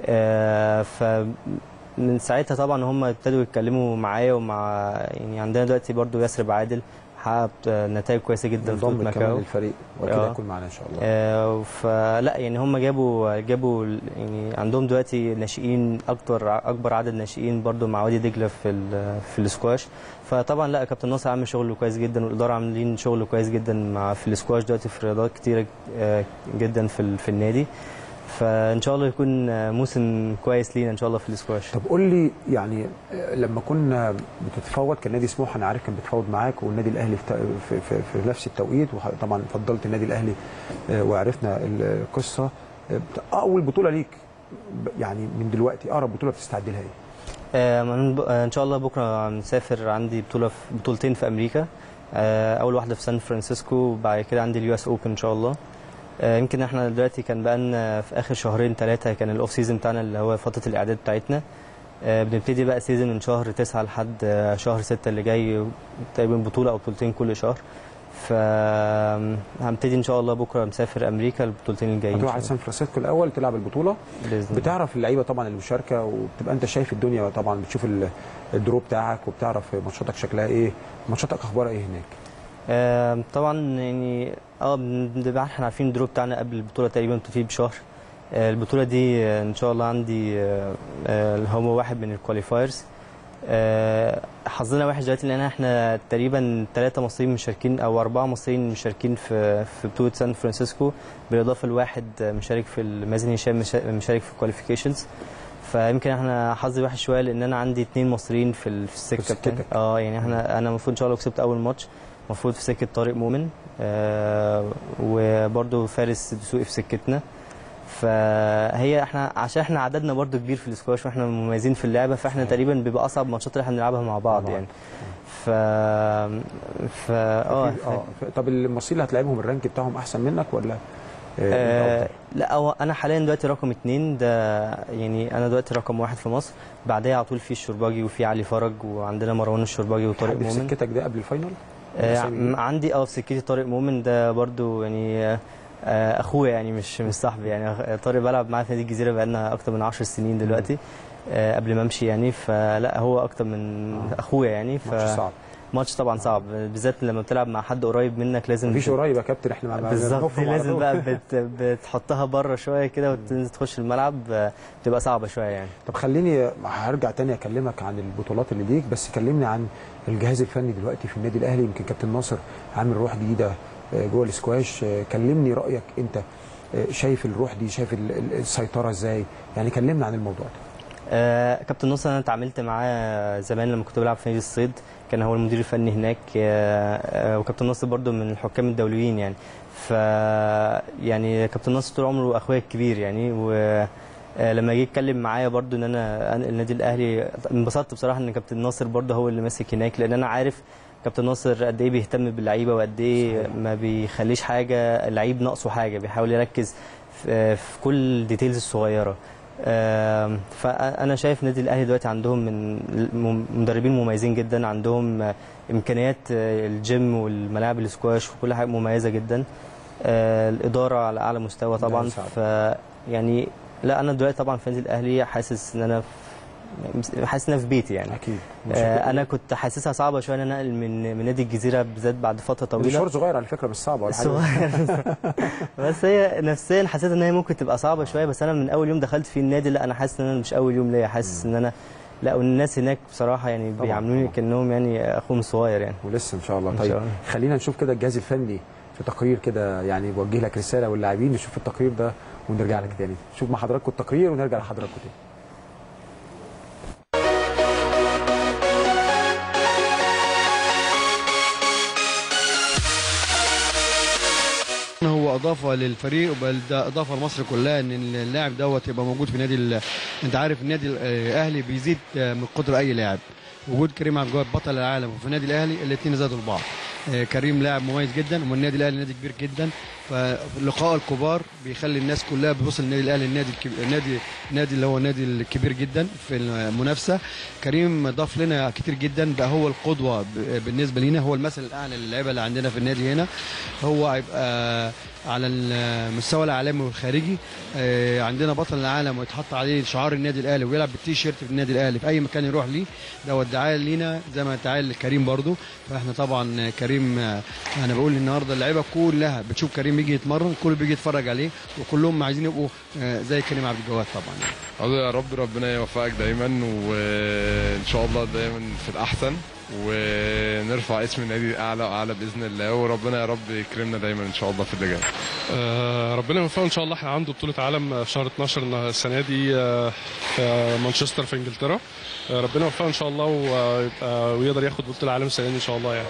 آه، ف من ساعتها طبعا هم ابتدوا يتكلموا معايا ومع يعني عندنا دلوقتي برضو ياسر عادل حقق نتائج كويسه جدا في انضم بطولة كمان ماكاو للفريق واكيد آه. هيكون معانا ان شاء الله آه، فلا يعني هم جابوا جابوا ال- يعني عندهم دلوقتي ناشئين اكتر اكبر عدد ناشئين برضو مع وادي دجله في ال- في السكواش فطبعا لا كابتن ناصر عامل شغل كويس جدا والاداره عاملين شغل كويس جدا مع في السكواش دلوقتي في رياضات كتيره آه، جدا في ال- في النادي فان شاء الله يكون آه، موسم كويس لينا ان شاء الله في السكواش طب قول لي يعني آه، لما كنا بتتفاوض كان نادي سموحه انا عارف كان بيتفاوض معاك والنادي الاهلي في, في, في, في نفس التوقيت وطبعا فضلت النادي الاهلي آه، وعرفنا القصه آه، بت- اول بطوله ليك ب- يعني من دلوقتي اقرب بطوله بتستعد لها ايه؟ آه، من ب- آه، ان شاء الله بكره مسافر عندي بطوله في بطولتين في امريكا آه، اول واحده في سان فرانسيسكو وبعد كده عندي اليو اس اوبن ان شاء الله آه، يمكن احنا دلوقتي كان بقالنا في اخر شهرين ثلاثه كان الاوف سيزون بتاعنا اللي هو فتره الاعداد بتاعتنا آه، بنبتدي بقى سيزون من شهر تسعة لحد آه، شهر ستة اللي جاي تقريبا بطوله او بطولتين كل شهر فهبتدي ان شاء الله بكره مسافر امريكا البطولتين الجايين إن هتروح شاء على الله. سان فرانسيسكو الاول تلعب البطوله باذن الله بتعرف اللعيبه طبعا المشاركه وبتبقى انت شايف الدنيا طبعا بتشوف ال- الدرو بتاعك وبتعرف ماتشاتك شكلها ايه ماتشاتك اخبارها ايه هناك آه، طبعا يعني اه بنبقى احنا عارفين الدرو بتاعنا قبل البطوله تقريبا بتبتدي بشهر آه، البطوله دي آه، ان شاء الله عندي آه، آه، اللي هو واحد من الكواليفايرز آه، حظنا وحش دلوقتي لان احنا تقريبا ثلاثه مصريين مشاركين او اربعه مصريين مشاركين في في بطوله سان فرانسيسكو بالاضافه لواحد آه، مشارك في المازن هشام مشا- مشارك في الكواليفيكيشنز فيمكن احنا حظي وحش شويه لان انا عندي اثنين مصريين في ال- في السكه سكتك. بتاعتي. اه يعني احنا انا المفروض ان شاء الله لو كسبت اول ماتش المفروض في سكه طارق مؤمن آه، وبرده فارس دسوقي في سكتنا فهي احنا عشان احنا عددنا برضو كبير في الاسكواش واحنا مميزين في اللعبه فاحنا تقريبا بيبقى اصعب ماتشات اللي احنا بنلعبها مع بعض يعني ف ف اه اه طب المصريين اللي هتلاعبهم الرانك بتاعهم احسن منك ولا آه لا هو انا حاليا دلوقتي رقم اتنين ده يعني انا دلوقتي رقم واحد في مصر بعدها على طول في الشرباجي وفي علي فرج وعندنا مروان الشرباجي وطارق حد في مؤمن سكتك ده قبل الفاينل؟ آه ولا سامي؟ عندي اه في سكتي طارق مؤمن ده برضو يعني آه، آه، اخويا يعني مش مش صاحبي يعني أخ- طارق بلعب معاه في نادي الجزيره بقالنا اكتر من 10 سنين دلوقتي آه، قبل ما امشي يعني فلا هو اكتر من اخويا يعني ف ماتش صعب. ماتش طبعا صعب بالذات لما بتلعب مع حد قريب منك لازم مفيش قريب يا كابتن احنا مع- مع- بالظبط بنفرم دي على لازم طول. بقى بت بتحطها بره شويه كده وتنزل تخش الملعب آه، بتبقى صعبه شويه يعني طب خليني هرجع تاني اكلمك عن البطولات اللي ليك بس كلمني عن الجهاز الفني دلوقتي في النادي الاهلي يمكن كابتن ناصر عامل روح جديده آه، جوه الاسكواش آه، كلمني رايك انت آه، شايف الروح دي شايف ال- ال- السيطره ازاي يعني كلمنا عن الموضوع ده آه كابتن نصر انا اتعاملت معاه زمان لما كنت بلعب في نادي الصيد كان هو المدير الفني هناك آه آه وكابتن نصر برضو من الحكام الدوليين يعني ف يعني كابتن نصر طول عمره اخويا الكبير يعني و آه، لما جه يتكلم معايا برضو ان انا انقل النادي الاهلي انبسطت بصراحه ان كابتن ناصر برضو هو اللي ماسك هناك لان انا عارف كابتن ناصر قد ايه بيهتم باللعيبه وقد ايه ما بيخليش حاجه اللعيب ناقصه حاجه بيحاول يركز في في كل الديتيلز الصغيره آم، فانا شايف نادي الاهلي دلوقتي عندهم من الم- مدربين مميزين جدا عندهم آه، امكانيات آه، الجيم والملاعب الاسكواش وكل حاجه مميزه جدا آه، الاداره على اعلى مستوى ده طبعا يساعد. ف يعني لا انا دلوقتي طبعا في النادي الاهلي حاسس ان انا في حاسس ان انا في بيتي يعني اكيد آه انا كنت حاسسها صعبه شويه ان انا انقل من من نادي الجزيره بالذات بعد فتره طويله مشوار صغير على فكره مش صعب ولا حاجه صغير بس هي نفسيا حسيت ان هي ممكن تبقى صعبه شويه بس انا من اول يوم دخلت في النادي لا انا حاسس ان انا مش اول يوم ليا حاسس ان انا لا والناس هناك بصراحه يعني طبعاً، بيعاملوني كانهم يعني اخوهم الصغير يعني ولسه ان شاء الله إن طيب شاء الله. خلينا نشوف كده الجهاز الفني في تقرير كده يعني بوجه لك رساله واللاعبين نشوف التقرير ده ونرجع لك تاني نشوف مع حضراتكم التقرير ونرجع لحضراتكم تاني هو اضافه للفريق بل ده اضافه لمصر كلها ان اللاعب دوت يبقى موجود في نادي ال... انت عارف النادي الاهلي بيزيد من قدر اي لاعب وجود كريم عبد الجواد بطل العالم وفي النادي الاهلي الاثنين زادوا لبعض آه، كريم لاعب مميز جدا والنادي الاهلي نادي كبير جدا فلقاء الكبار بيخلي الناس كلها بتبص للنادي الاهلي النادي الكبير النادي النادي اللي هو النادي الكبير جدا في المنافسه كريم ضاف لنا كتير جدا بقى هو القدوه ب- بالنسبه لينا هو المثل الاعلى للعيبه اللي عندنا في النادي هنا هو هيبقى على المستوى العالمي والخارجي آه، عندنا بطل العالم ويتحط عليه شعار النادي الاهلي ويلعب بالتي شيرت في النادي الاهلي في اي مكان يروح ليه ده الدعايه لينا زي ما الدعايه لكريم برضو فاحنا طبعا كريم آه، انا بقول النهارده اللعيبه كلها بتشوف كريم يجي يتمرن كله بيجي يتفرج عليه وكلهم عايزين يبقوا آه، زي كريم عبد الجواد طبعا يعني. أقول يا رب ربنا يوفقك دايما وان شاء الله دايما في الاحسن ونرفع اسم النادي اعلى واعلى باذن الله وربنا يا رب يكرمنا دايما ان شاء الله في اللي جاي آه، ربنا يوفقه ان شاء الله احنا عنده بطوله عالم في شهر 12 السنه دي آه، في مانشستر في انجلترا آه، ربنا يوفقه ان شاء الله ويبقى ويقدر ياخد بطوله العالم السنه دي ان شاء الله يعني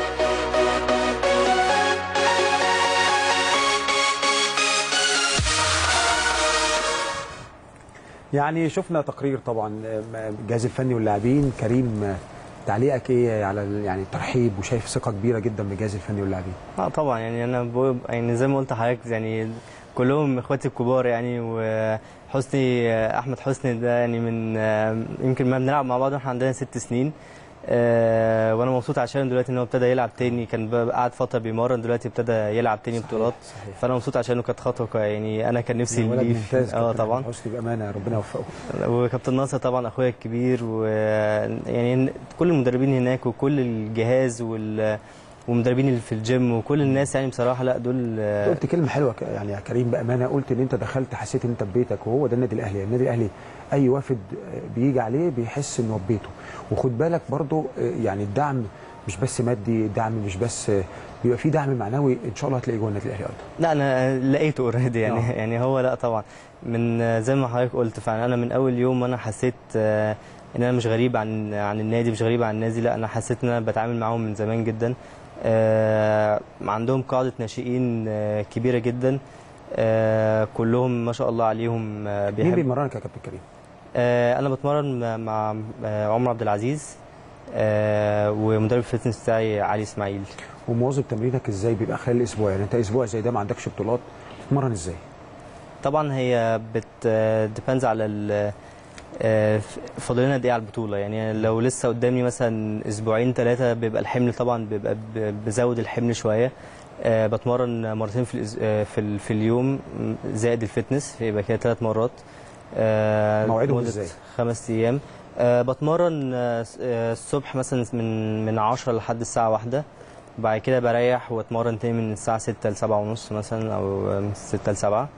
يعني شفنا تقرير طبعا آه، الجهاز الفني واللاعبين كريم آه، تعليقك ايه على ال- يعني الترحيب وشايف ثقه كبيره جدا بالجهاز الفني واللاعبين اه طبعا يعني انا بقول يعني زي ما قلت لحضرتك يعني كلهم اخواتي الكبار يعني وحسني احمد حسني ده يعني من آه، يمكن ما بنلعب مع بعض واحنا عندنا ست سنين آه، وانا مبسوط عشان دلوقتي ان هو ابتدى يلعب تاني كان ب- قعد فتره بيمرن دلوقتي ابتدى يلعب تاني بطولات فانا مبسوط عشانه كانت خطوه كوي- يعني انا كان نفسي ولد ليه ممتاز في- اه كابتن طبعا حسني بامانه ربنا يوفقه وكابتن ناصر طبعا اخويا الكبير ويعني كل المدربين هناك وكل الجهاز وال ومدربين اللي في الجيم وكل الناس يعني بصراحه لا دول أنت قلت كلمه حلوه ك- يعني يا كريم بامانه قلت ان انت دخلت حسيت ان انت في بيتك وهو ده النادي الاهلي النادي الاهلي اي وافد آه، بيجي عليه بيحس انه في بيته وخد بالك برضو آه، يعني الدعم مش بس مادي الدعم مش بس آه، بيبقى في دعم معنوي ان شاء الله هتلاقيه جوه النادي الاهلي ايضا لا انا لقيته اوريدي يعني آه. يعني هو لا طبعا من زي ما حضرتك قلت فعلا انا من اول يوم انا حسيت آه، ان انا مش غريب عن عن النادي مش غريب عن النادي لا انا حسيت ان انا بتعامل معاهم من زمان جدا آه، عندهم قاعده ناشئين آه، كبيره جدا آه، كلهم ما شاء الله عليهم آه، مين بيحب بيمرنك يا كابتن كريم؟ آه، انا بتمرن مع آه، عمر عبد العزيز آه، ومدرب الفتنس بتاعي علي اسماعيل ومواظب تمرينك ازاي بيبقى خلال الاسبوع يعني انت اسبوع زي ده ما عندكش بطولات تتمرن ازاي؟ طبعا هي بت ديبندز على ال آه، فاضل لنا قد ايه على البطوله يعني لو لسه قدامي مثلا اسبوعين ثلاثه بيبقى الحمل طبعا بيبقى ب- بزود الحمل شويه آه، بتمرن مرتين في الأس- آه، في, ال- في اليوم زائد الفتنس يبقى كده ثلاث مرات آه، موعدهم لمدة إزاي؟ خمس ايام آه، بتمرن آه، س- آه، الصبح مثلا من من 10 لحد الساعه واحدة بعد كده بريح واتمرن تاني من الساعه 6 ل 7 ونص مثلا او من 6 ل 7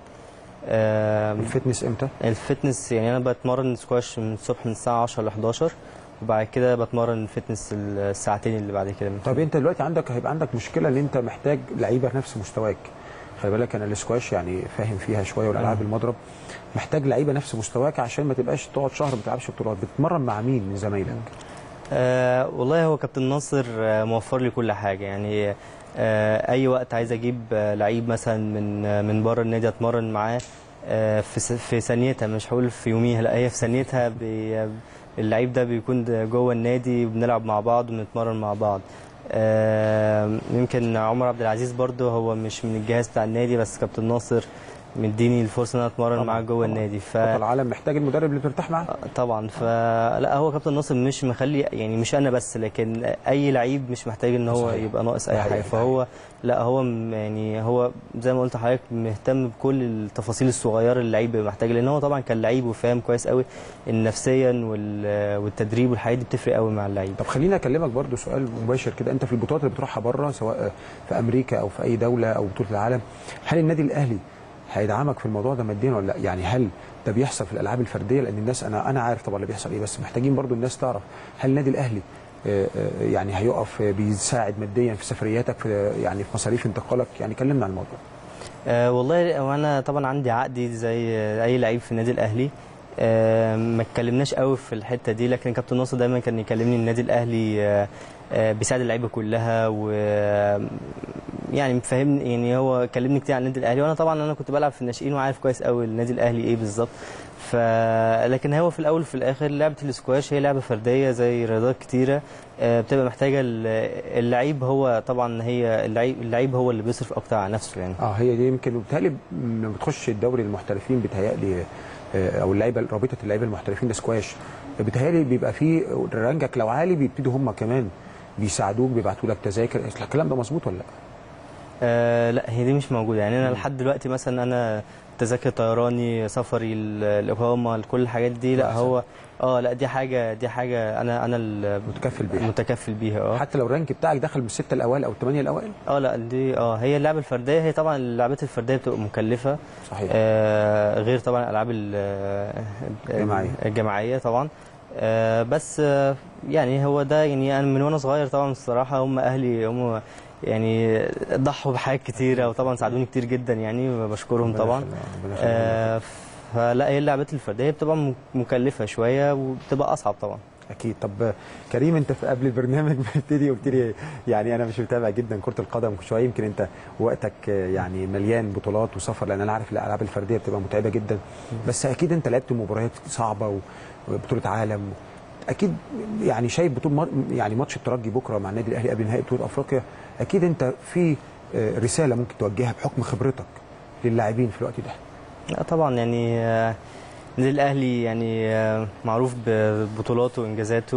الفتنس امتى؟ الفتنس يعني انا بتمرن سكواش من الصبح من الساعه 10 ل 11 وبعد كده بتمرن فتنس الساعتين اللي بعد كده طب انت دلوقتي عندك هيبقى عندك مشكله ان انت محتاج لعيبه نفس مستواك خلي بالك انا الاسكواش يعني فاهم فيها شويه والالعاب آه. المضرب محتاج لعيبه نفس مستواك عشان ما تبقاش تقعد شهر ما تلعبش بطولات بتتمرن مع مين من زمايلك؟ آه والله هو كابتن ناصر آه موفر لي كل حاجه يعني آه اي وقت عايز اجيب آه لعيب مثلا من آه من بره النادي اتمرن معاه آه في س- في ثانيتها مش هقول في يوميها لا هي في ثانيتها بي اللعيب ده بيكون ده جوه النادي وبنلعب مع بعض وبنتمرن مع بعض آه يمكن عمر عبد العزيز برضه هو مش من الجهاز بتاع النادي بس كابتن ناصر مديني الفرصه ان انا اتمرن معاه جوه النادي ف بطل العالم محتاج المدرب اللي بترتاح معاه طبعا فلا هو كابتن ناصر مش مخلي يعني مش انا بس لكن اي لعيب مش محتاج ان هو صحيح. يبقى ناقص ده اي حقيقي، حاجه ده فهو لا هو م- يعني هو زي ما قلت لحضرتك مهتم بكل التفاصيل الصغيره اللي اللعيب بيبقى محتاجها لان هو طبعا كان لعيب وفاهم كويس قوي ان نفسيا وال- والتدريب والحاجات دي بتفرق قوي مع اللعيب طب خليني اكلمك برضو سؤال مباشر كده انت في البطولات اللي بتروحها بره سواء في امريكا او في اي دوله او بطوله العالم هل النادي الاهلي هيدعمك في الموضوع ده ماديا ولا لا يعني هل ده بيحصل في الالعاب الفرديه لان الناس انا انا عارف طبعا اللي بيحصل ايه بس محتاجين برضو الناس تعرف هل النادي الاهلي آه، آه، يعني هيقف آه، بيساعد ماديا في سفرياتك في يعني في مصاريف انتقالك يعني كلمنا عن الموضوع أه والله وانا طبعا عندي عقدي زي اي لعيب في النادي الاهلي أه ما اتكلمناش قوي في الحته دي لكن كابتن ناصر دايما كان يكلمني النادي الاهلي أه أه بيساعد اللعيبه كلها و يعني مفهمني يعني هو كلمني كتير عن النادي الاهلي وانا طبعا انا كنت بلعب في الناشئين وعارف كويس قوي النادي الاهلي ايه بالظبط ف لكن هو في الاول وفي الاخر لعبه الاسكواش هي لعبه فرديه زي رياضات كتيره آه، بتبقى محتاجه ال- اللعيب هو طبعا هي اللعيب اللعيب هو اللي بيصرف اكتر على نفسه يعني اه هي دي يمكن وبالتالي لما بتخش الدوري المحترفين بيتهيألي آه، او اللعيبه رابطه اللعيبه المحترفين السكواش بيتهيألي بيبقى في رانجك لو عالي بيبتدوا هم كمان بيساعدوك بيبعتوا لك تذاكر الكلام ده مظبوط ولا لا؟ آه لا هي دي مش موجوده يعني انا لحد دلوقتي مثلا انا تذاكر طيراني سفري ال- الاقامه كل الحاجات دي لا هو اه لا دي حاجه دي حاجه انا انا متكفل بيها متكفل بيها اه حتى لو الرانك بتاعك دخل من السته الاوائل او الثمانيه الاوائل اه لا دي اه هي اللعبه الفرديه هي طبعا اللعبات الفرديه بتبقى مكلفه صحيح آه غير طبعا الالعاب ال- الجماعية. الجماعيه طبعا آه بس آه يعني هو ده يعني انا من وانا صغير طبعا الصراحه هم اهلي هم يعني ضحوا بحاجات كتيره وطبعا ساعدوني كتير جدا يعني بشكرهم ربنا طبعا يخليهم، ربنا يخليهم. آه فلا هي اللعبات الفرديه بتبقى م- مكلفه شويه وبتبقى اصعب طبعا اكيد طب كريم انت في قبل البرنامج بتبتدي قلت لي يعني انا مش متابع جدا كره القدم شويه يمكن انت وقتك يعني مليان بطولات وسفر لان انا عارف الالعاب الفرديه بتبقى متعبه جدا بس اكيد انت لعبت مباريات صعبه و- وبطوله عالم اكيد يعني شايف بطوله يعني ماتش الترجي بكره مع النادي الاهلي قبل نهائي بطوله افريقيا اكيد انت في آه، رساله ممكن توجهها بحكم خبرتك للاعبين في الوقت ده لا طبعا يعني آه، النادي الاهلي يعني آه، معروف ببطولاته وانجازاته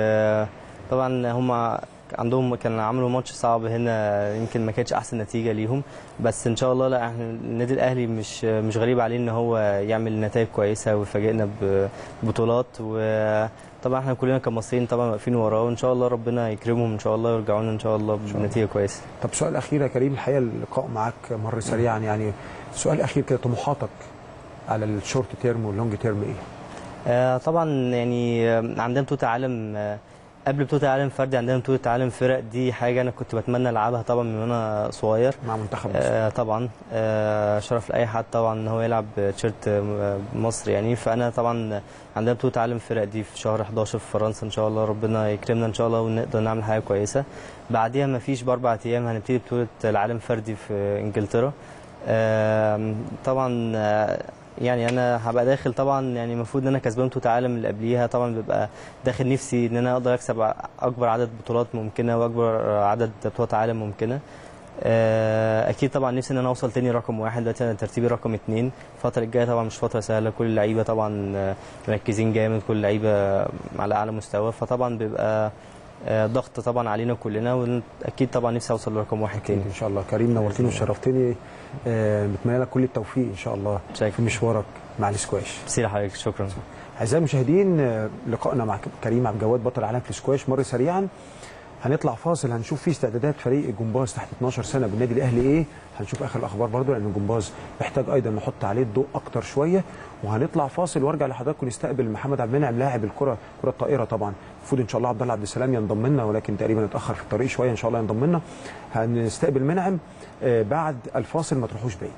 وطبعا هم عندهم كان عملوا ماتش صعب هنا يمكن ما كانتش احسن نتيجه ليهم بس ان شاء الله لا احنا النادي الاهلي مش مش غريب عليه ان هو يعمل نتائج كويسه ويفاجئنا ببطولات وطبعا احنا كلنا كمصريين طبعا واقفين وراه وان شاء الله ربنا يكرمهم ان شاء الله ويرجعوا لنا ان شاء الله بنتيجه كويسه طب سؤال اخير يا كريم الحقيقه اللقاء معاك مر سريعا يعني سؤال اخير كده طموحاتك على الشورت تيرم واللونج تيرم ايه؟ آه، طبعا يعني آه، عندنا بطولة عالم آه، قبل بطولة العالم فردي عندنا بطولة عالم فرق دي حاجة أنا كنت بتمنى ألعبها طبعا من وأنا صغير مع منتخب مصر آه طبعا آه شرف لأي حد طبعا إن هو يلعب تيشيرت آه، مصر يعني فأنا طبعا عندنا بطولة عالم فرق دي في شهر 11 في فرنسا إن شاء الله ربنا يكرمنا إن شاء الله ونقدر نعمل حاجة كويسة بعديها مفيش بأربع أيام هنبتدي بطولة العالم فردي في إنجلترا آم، طبعا آه، يعني انا هبقى داخل طبعا يعني المفروض ان انا كسبان بطوله عالم اللي قبليها طبعا ببقى داخل نفسي ان انا اقدر اكسب اكبر عدد بطولات ممكنه واكبر عدد بطولات عالم ممكنه آه، اكيد طبعا نفسي ان انا اوصل تاني رقم واحد دلوقتي انا ترتيبي رقم اتنين الفتره الجايه طبعا مش فتره سهله كل اللعيبه طبعا آه، مركزين جامد كل اللعيبه على اعلى مستوى فطبعا بيبقى آه، ضغط طبعا علينا كلنا واكيد طبعا نفسي اوصل لرقم واحد تاني ان شاء الله كريم نورتني وشرفتني آه، بتمنى لك كل التوفيق ان شاء الله في مشوارك مع السكواش سير حضرتك شكرا اعزائي المشاهدين آه، لقائنا مع كريم عبد الجواد بطل العالم في السكواش مر سريعا هنطلع فاصل هنشوف فيه استعدادات فريق الجمباز تحت 12 سنه بالنادي الاهلي ايه هنشوف اخر الاخبار برضو لان الجمباز محتاج ايضا نحط عليه الضوء اكتر شويه وهنطلع فاصل وارجع لحضراتكم نستقبل محمد عبد المنعم لاعب الكره كره الطائره طبعا المفروض ان شاء الله عبد الله عبد السلام ينضم لنا ولكن تقريبا اتاخر في الطريق شويه ان شاء الله ينضم لنا هنستقبل منعم آه، بعد الفاصل ما تروحوش بعيد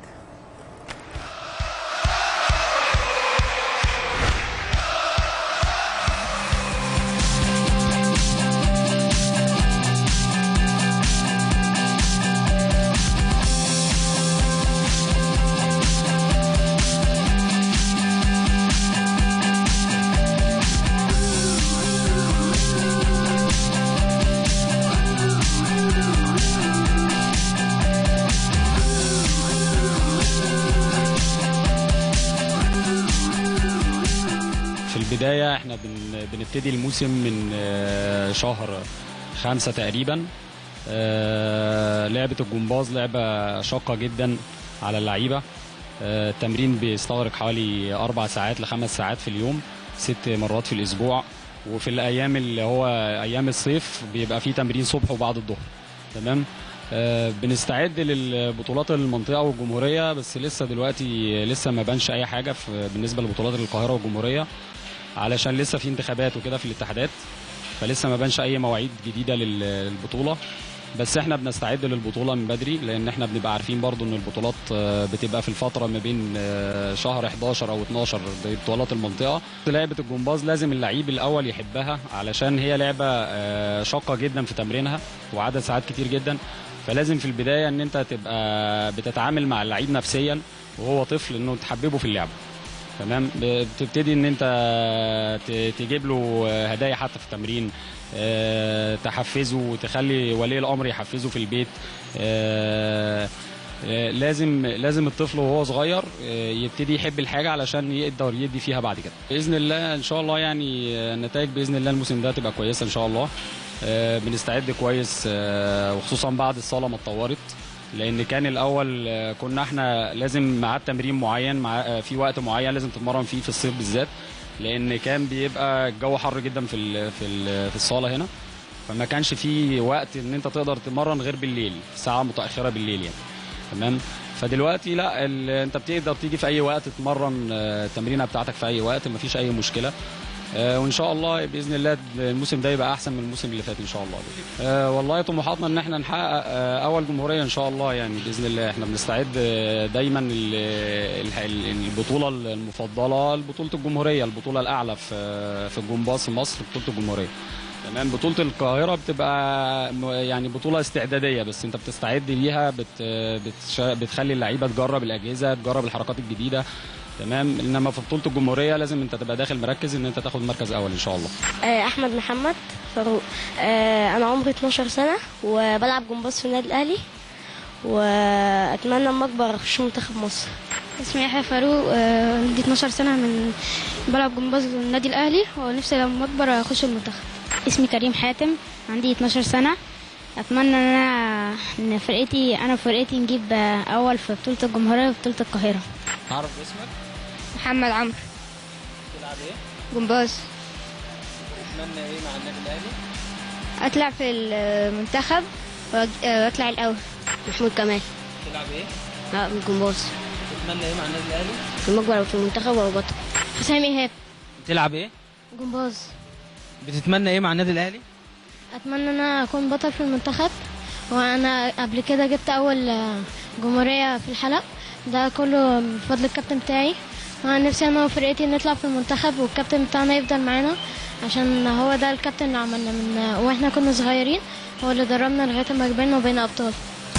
في البداية احنا بن بنبتدي الموسم من آه، شهر خمسة تقريبا آه، لعبة الجمباز لعبة شاقة جدا على اللعيبة آه، التمرين بيستغرق حوالي أربع ساعات لخمس ساعات في اليوم ست مرات في الأسبوع وفي الأيام اللي هو أيام الصيف بيبقى فيه تمرين صبح وبعد الظهر تمام آه، بنستعد للبطولات المنطقة والجمهورية بس لسه دلوقتي لسه ما بانش أي حاجة في بالنسبة لبطولات القاهرة والجمهورية علشان لسه في انتخابات وكده في الاتحادات فلسه ما بانش اي مواعيد جديده لل- للبطوله بس احنا بنستعد للبطوله من بدري لان احنا بنبقى عارفين برضو ان البطولات آه، بتبقى في الفتره ما بين آه، شهر 11 او 12 دي بطولات المنطقه لعبه الجمباز لازم اللعيب الاول يحبها علشان هي لعبه آه، شاقه جدا في تمرينها وعدد ساعات كتير جدا فلازم في البدايه ان انت تبقى بتتعامل مع اللعيب نفسيا وهو طفل انه تحببه في اللعبه تمام بتبتدي ان انت ت- تجيب له هدايا حتى في التمرين آه، تحفزه وتخلي ولي الامر يحفزه في البيت آه، آه، لازم لازم الطفل وهو صغير آه، يبتدي يحب الحاجه علشان يقدر يدي فيها بعد كده باذن الله ان شاء الله يعني آه، النتائج باذن الله الموسم ده تبقى كويسه ان شاء الله آه، بنستعد كويس آه، وخصوصا بعد الصاله ما اتطورت لان كان الاول آه، كنا احنا لازم مع تمرين معين مع آه، في وقت معين لازم تتمرن فيه في الصيف بالذات لان كان بيبقى الجو حر جدا في ال في ال في الصاله هنا فما كانش في وقت ان انت تقدر تتمرن غير بالليل ساعه متاخره بالليل يعني تمام فدلوقتي لا ال- انت بتقدر تيجي في اي وقت تتمرن آه، التمرينه بتاعتك في اي وقت مفيش اي مشكله آه، وان شاء الله باذن الله الموسم ده يبقى احسن من الموسم اللي فات ان شاء الله آه، والله طموحاتنا ان احنا نحقق آه، اول جمهوريه ان شاء الله يعني باذن الله احنا بنستعد آه، دايما ال- ال- ال- البطوله المفضله بطوله الجمهوريه البطوله الاعلى في في الجمباز في مصر بطوله الجمهوريه تمام بطوله القاهره بتبقى م- يعني بطوله استعداديه بس انت بتستعد ليها بت بتش- بتخلي اللعيبه تجرب الاجهزه تجرب الحركات الجديده تمام انما في بطوله الجمهوريه لازم انت تبقى داخل مركز ان انت تاخد مركز اول ان شاء الله آه، احمد محمد فاروق آه، انا عمري 12 سنه وبلعب جمباز في النادي الاهلي واتمنى اما اكبر اخش منتخب مصر اسمي يحيى فاروق آه، عندي 12 سنة من بلعب جمباز في النادي الأهلي ونفسي لما أكبر أخش المنتخب اسمي كريم حاتم عندي 12 سنة أتمنى إن أنا إن فرقتي أنا وفرقتي نجيب آه، أول في بطولة الجمهورية وبطولة القاهرة تعرف اسمك محمد عمرو تلعب ايه جمباز تتمنى ايه مع النادي الاهلي أطلع في المنتخب وأج- آه، وأطلع الأول محمود كمال تلعب ايه لا من جمباز تتمنى ايه مع النادي الاهلي لما اكبر أبقى في المنتخب او بطل حسام ايهاب تلعب ايه جمباز بتتمنى ايه مع النادي الاهلي اتمنى ان انا اكون بطل في المنتخب وانا قبل كده جبت اول آه، جمهوريه في الحلق ده كله بفضل الكابتن بتاعي وانا نفسي انا وفرقتي نطلع في المنتخب والكابتن بتاعنا يفضل معانا عشان هو ده الكابتن اللي عملنا من واحنا كنا صغيرين هو اللي دربنا لغايه ما كبرنا وبقينا ابطال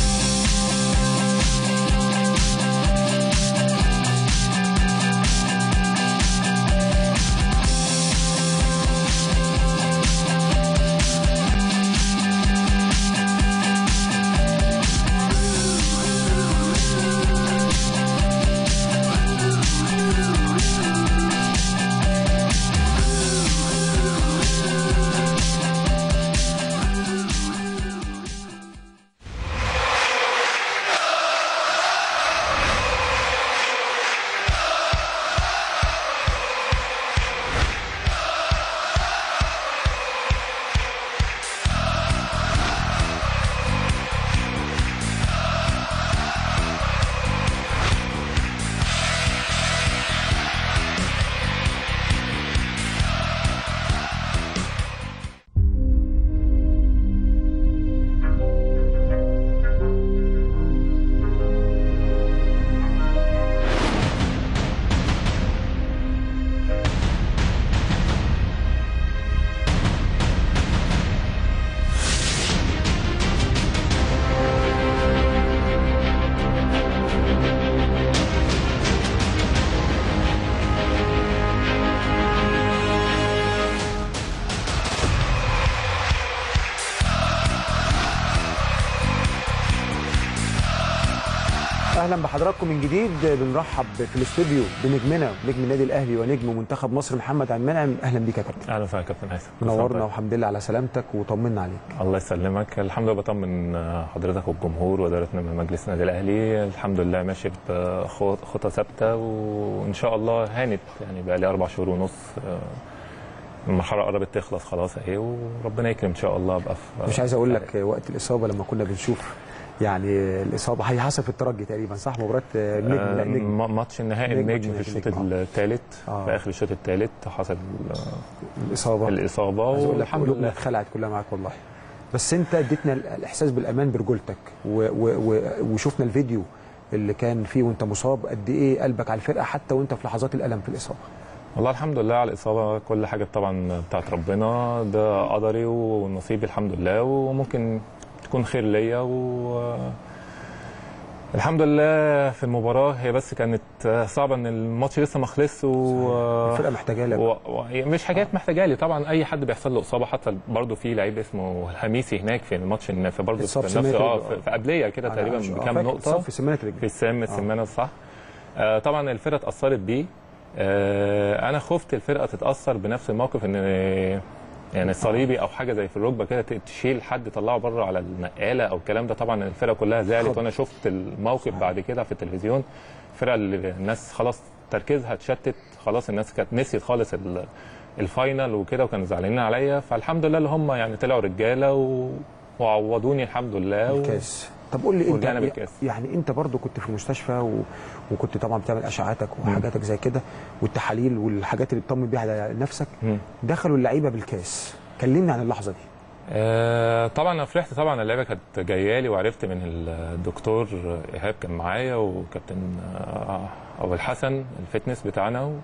اهلا بحضراتكم من جديد بنرحب في الاستوديو بنجمنا نجم النادي الاهلي ونجم منتخب مصر محمد عبد المنعم اهلا بيك يا كابتن اهلا وسهلا يا كابتن هيثم منورنا والحمد لله على سلامتك وطمنا عليك الله يسلمك الحمد لله بطمن حضرتك والجمهور وادارتنا من مجلس النادي الاهلي الحمد لله ماشي بخطى ثابته وان شاء الله هانت يعني بقى لي اربع شهور ونص المرحله قربت تخلص خلاص اهي وربنا يكرم ان شاء الله ابقى في مش عايز اقول لك وقت الاصابه لما كنا بنشوف يعني الاصابه هي حصل في الترجي تقريبا صح مباراه نجم لا نجم آه ماتش النهائي نجم النجم في الشوط الثالث آه. في اخر الشوط الثالث حصل الاصابه الاصابه عايز اقول لك والحمد قلوبنا لله اتخلعت كلها معاك والله بس انت اديتنا الاحساس بالامان برجولتك و و و وشفنا الفيديو اللي كان فيه وانت مصاب قد ايه قلبك على الفرقه حتى وانت في لحظات الالم في الاصابه والله الحمد لله على الاصابه كل حاجه طبعا بتاعت ربنا ده قدري ونصيبي الحمد لله وممكن تكون خير ليا و الحمد لله في المباراه هي بس كانت صعبه ان الماتش لسه ما خلصش و الفرقه محتاجه لك و... و... مش حاجات محتاجه لي طبعا اي حد بيحصل له اصابه حتى برضه في لعيب اسمه الخميسي هناك في الماتش في برضه في نفس اه في, في قبليه كده تقريبا بكام نقطه في سمانه رجلي في السم السمانه صح آه طبعا الفرقه اتاثرت بيه آه انا خفت الفرقه تتاثر بنفس الموقف ان يعني الصليبي او حاجه زي في الركبه كده تشيل حد تطلعه بره على النقاله او الكلام ده طبعا الفرقه كلها زعلت وانا شفت الموقف بعد كده في التلفزيون الفرقه اللي الناس خلاص تركيزها اتشتت خلاص الناس كانت نسيت خالص الفاينل وكده وكانوا زعلانين عليا فالحمد لله اللي هم يعني طلعوا رجاله و... وعوضوني الحمد لله الكاس طب قول لي انت بالكاس. يعني انت برضو كنت في المستشفى و... وكنت طبعا بتعمل اشعاعاتك وحاجاتك زي كده والتحاليل والحاجات اللي بتطمن بيها على نفسك م. دخلوا اللعيبه بالكاس كلمني عن اللحظه دي آه طبعا انا فرحت طبعا اللعيبه كانت جايه لي وعرفت من الدكتور ايهاب كان معايا وكابتن آه ابو الحسن الفتنس بتاعنا و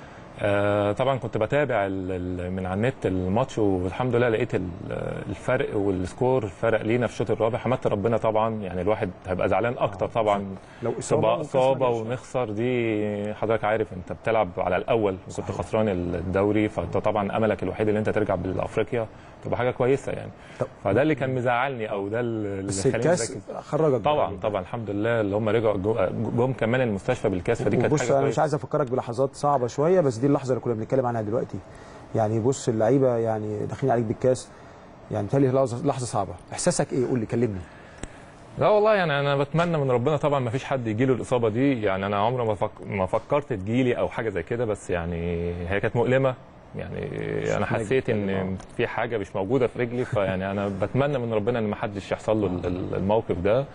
آه طبعا كنت بتابع من على النت الماتش والحمد لله لقيت الفرق والسكور فرق لينا في الشوط الرابع حمدت ربنا طبعا يعني الواحد هيبقى زعلان اكتر طبعا لو اصابه اصابه ونخسر دي حضرتك عارف انت بتلعب على الاول وكنت خسران الدوري فانت طبعا املك الوحيد اللي انت ترجع بافريقيا تبقى حاجه كويسه يعني فده اللي كان مزعلني او ده اللي بس الكاس خرجك طبعا طبعا الحمد لله اللي هم رجعوا جم كمان المستشفى بالكاس فدي كانت حاجه كويسه انا مش عايز افكرك بلحظات صعبه شويه بس دي اللحظه اللي كنا بنتكلم عنها دلوقتي يعني بص اللعيبه يعني داخلين عليك بالكاس يعني بالتالي لحظه صعبه احساسك ايه قول لي كلمني لا والله يعني انا بتمنى من ربنا طبعا ما فيش حد يجي له الاصابه دي يعني انا عمري ما فك... ما فكرت تجيلي او حاجه زي كده بس يعني هي كانت مؤلمه يعني انا حسيت ان في حاجه مش موجوده في رجلي فيعني انا بتمنى من ربنا ان ما حدش يحصل له الموقف ده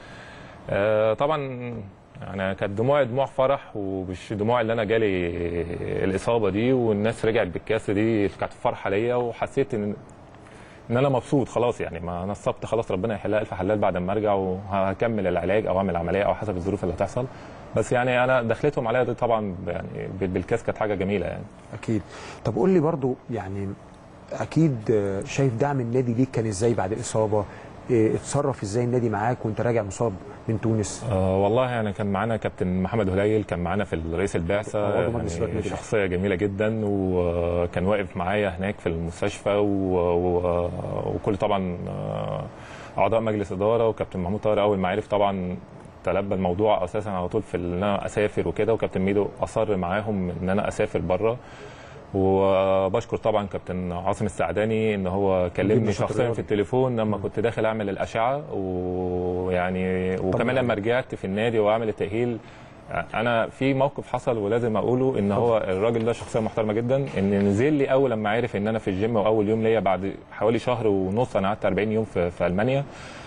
طبعا يعني كانت دموعي دموع فرح ومش دموع اللي انا جالي الاصابه دي والناس رجعت بالكاس دي كانت فرحه ليا وحسيت ان ان انا مبسوط خلاص يعني ما انا الصبت خلاص ربنا يحلها الف حلال بعد ما ارجع وهكمل العلاج او اعمل عمليه او حسب الظروف اللي هتحصل بس يعني انا دخلتهم عليا دي طبعا يعني بال- بالكاس كانت حاجه جميله يعني اكيد طب قول لي برضو يعني اكيد آه، شايف دعم النادي ليك كان ازاي بعد الاصابه آه، اتصرف ازاي النادي معاك وانت راجع مصاب من تونس آه والله يعني كان معانا كابتن محمد هليل كان معانا في رئيس البعثه آه، عضو مجلس يعني إدارة النادي شخصيه جميله جدا وكان واقف معايا هناك في المستشفى و... و... وكل طبعا آه، اعضاء مجلس اداره وكابتن محمود طاهر اول ما عرف طبعا تلبى الموضوع اساسا على طول في ان انا اسافر وكده وكابتن ميدو اصر معاهم ان انا اسافر بره وبشكر طبعا كابتن عاصم السعداني ان هو كلمني نشاط شخصيا رياضي. في التليفون لما كنت داخل اعمل الاشعه ويعني وكمان لما رجعت في النادي واعمل التاهيل انا في موقف حصل ولازم اقوله ان هو الراجل ده شخصيه محترمه جدا ان نزل لي اول لما عرف ان انا في الجيم واول يوم ليا بعد حوالي شهر ونص انا قعدت 40 يوم في, في المانيا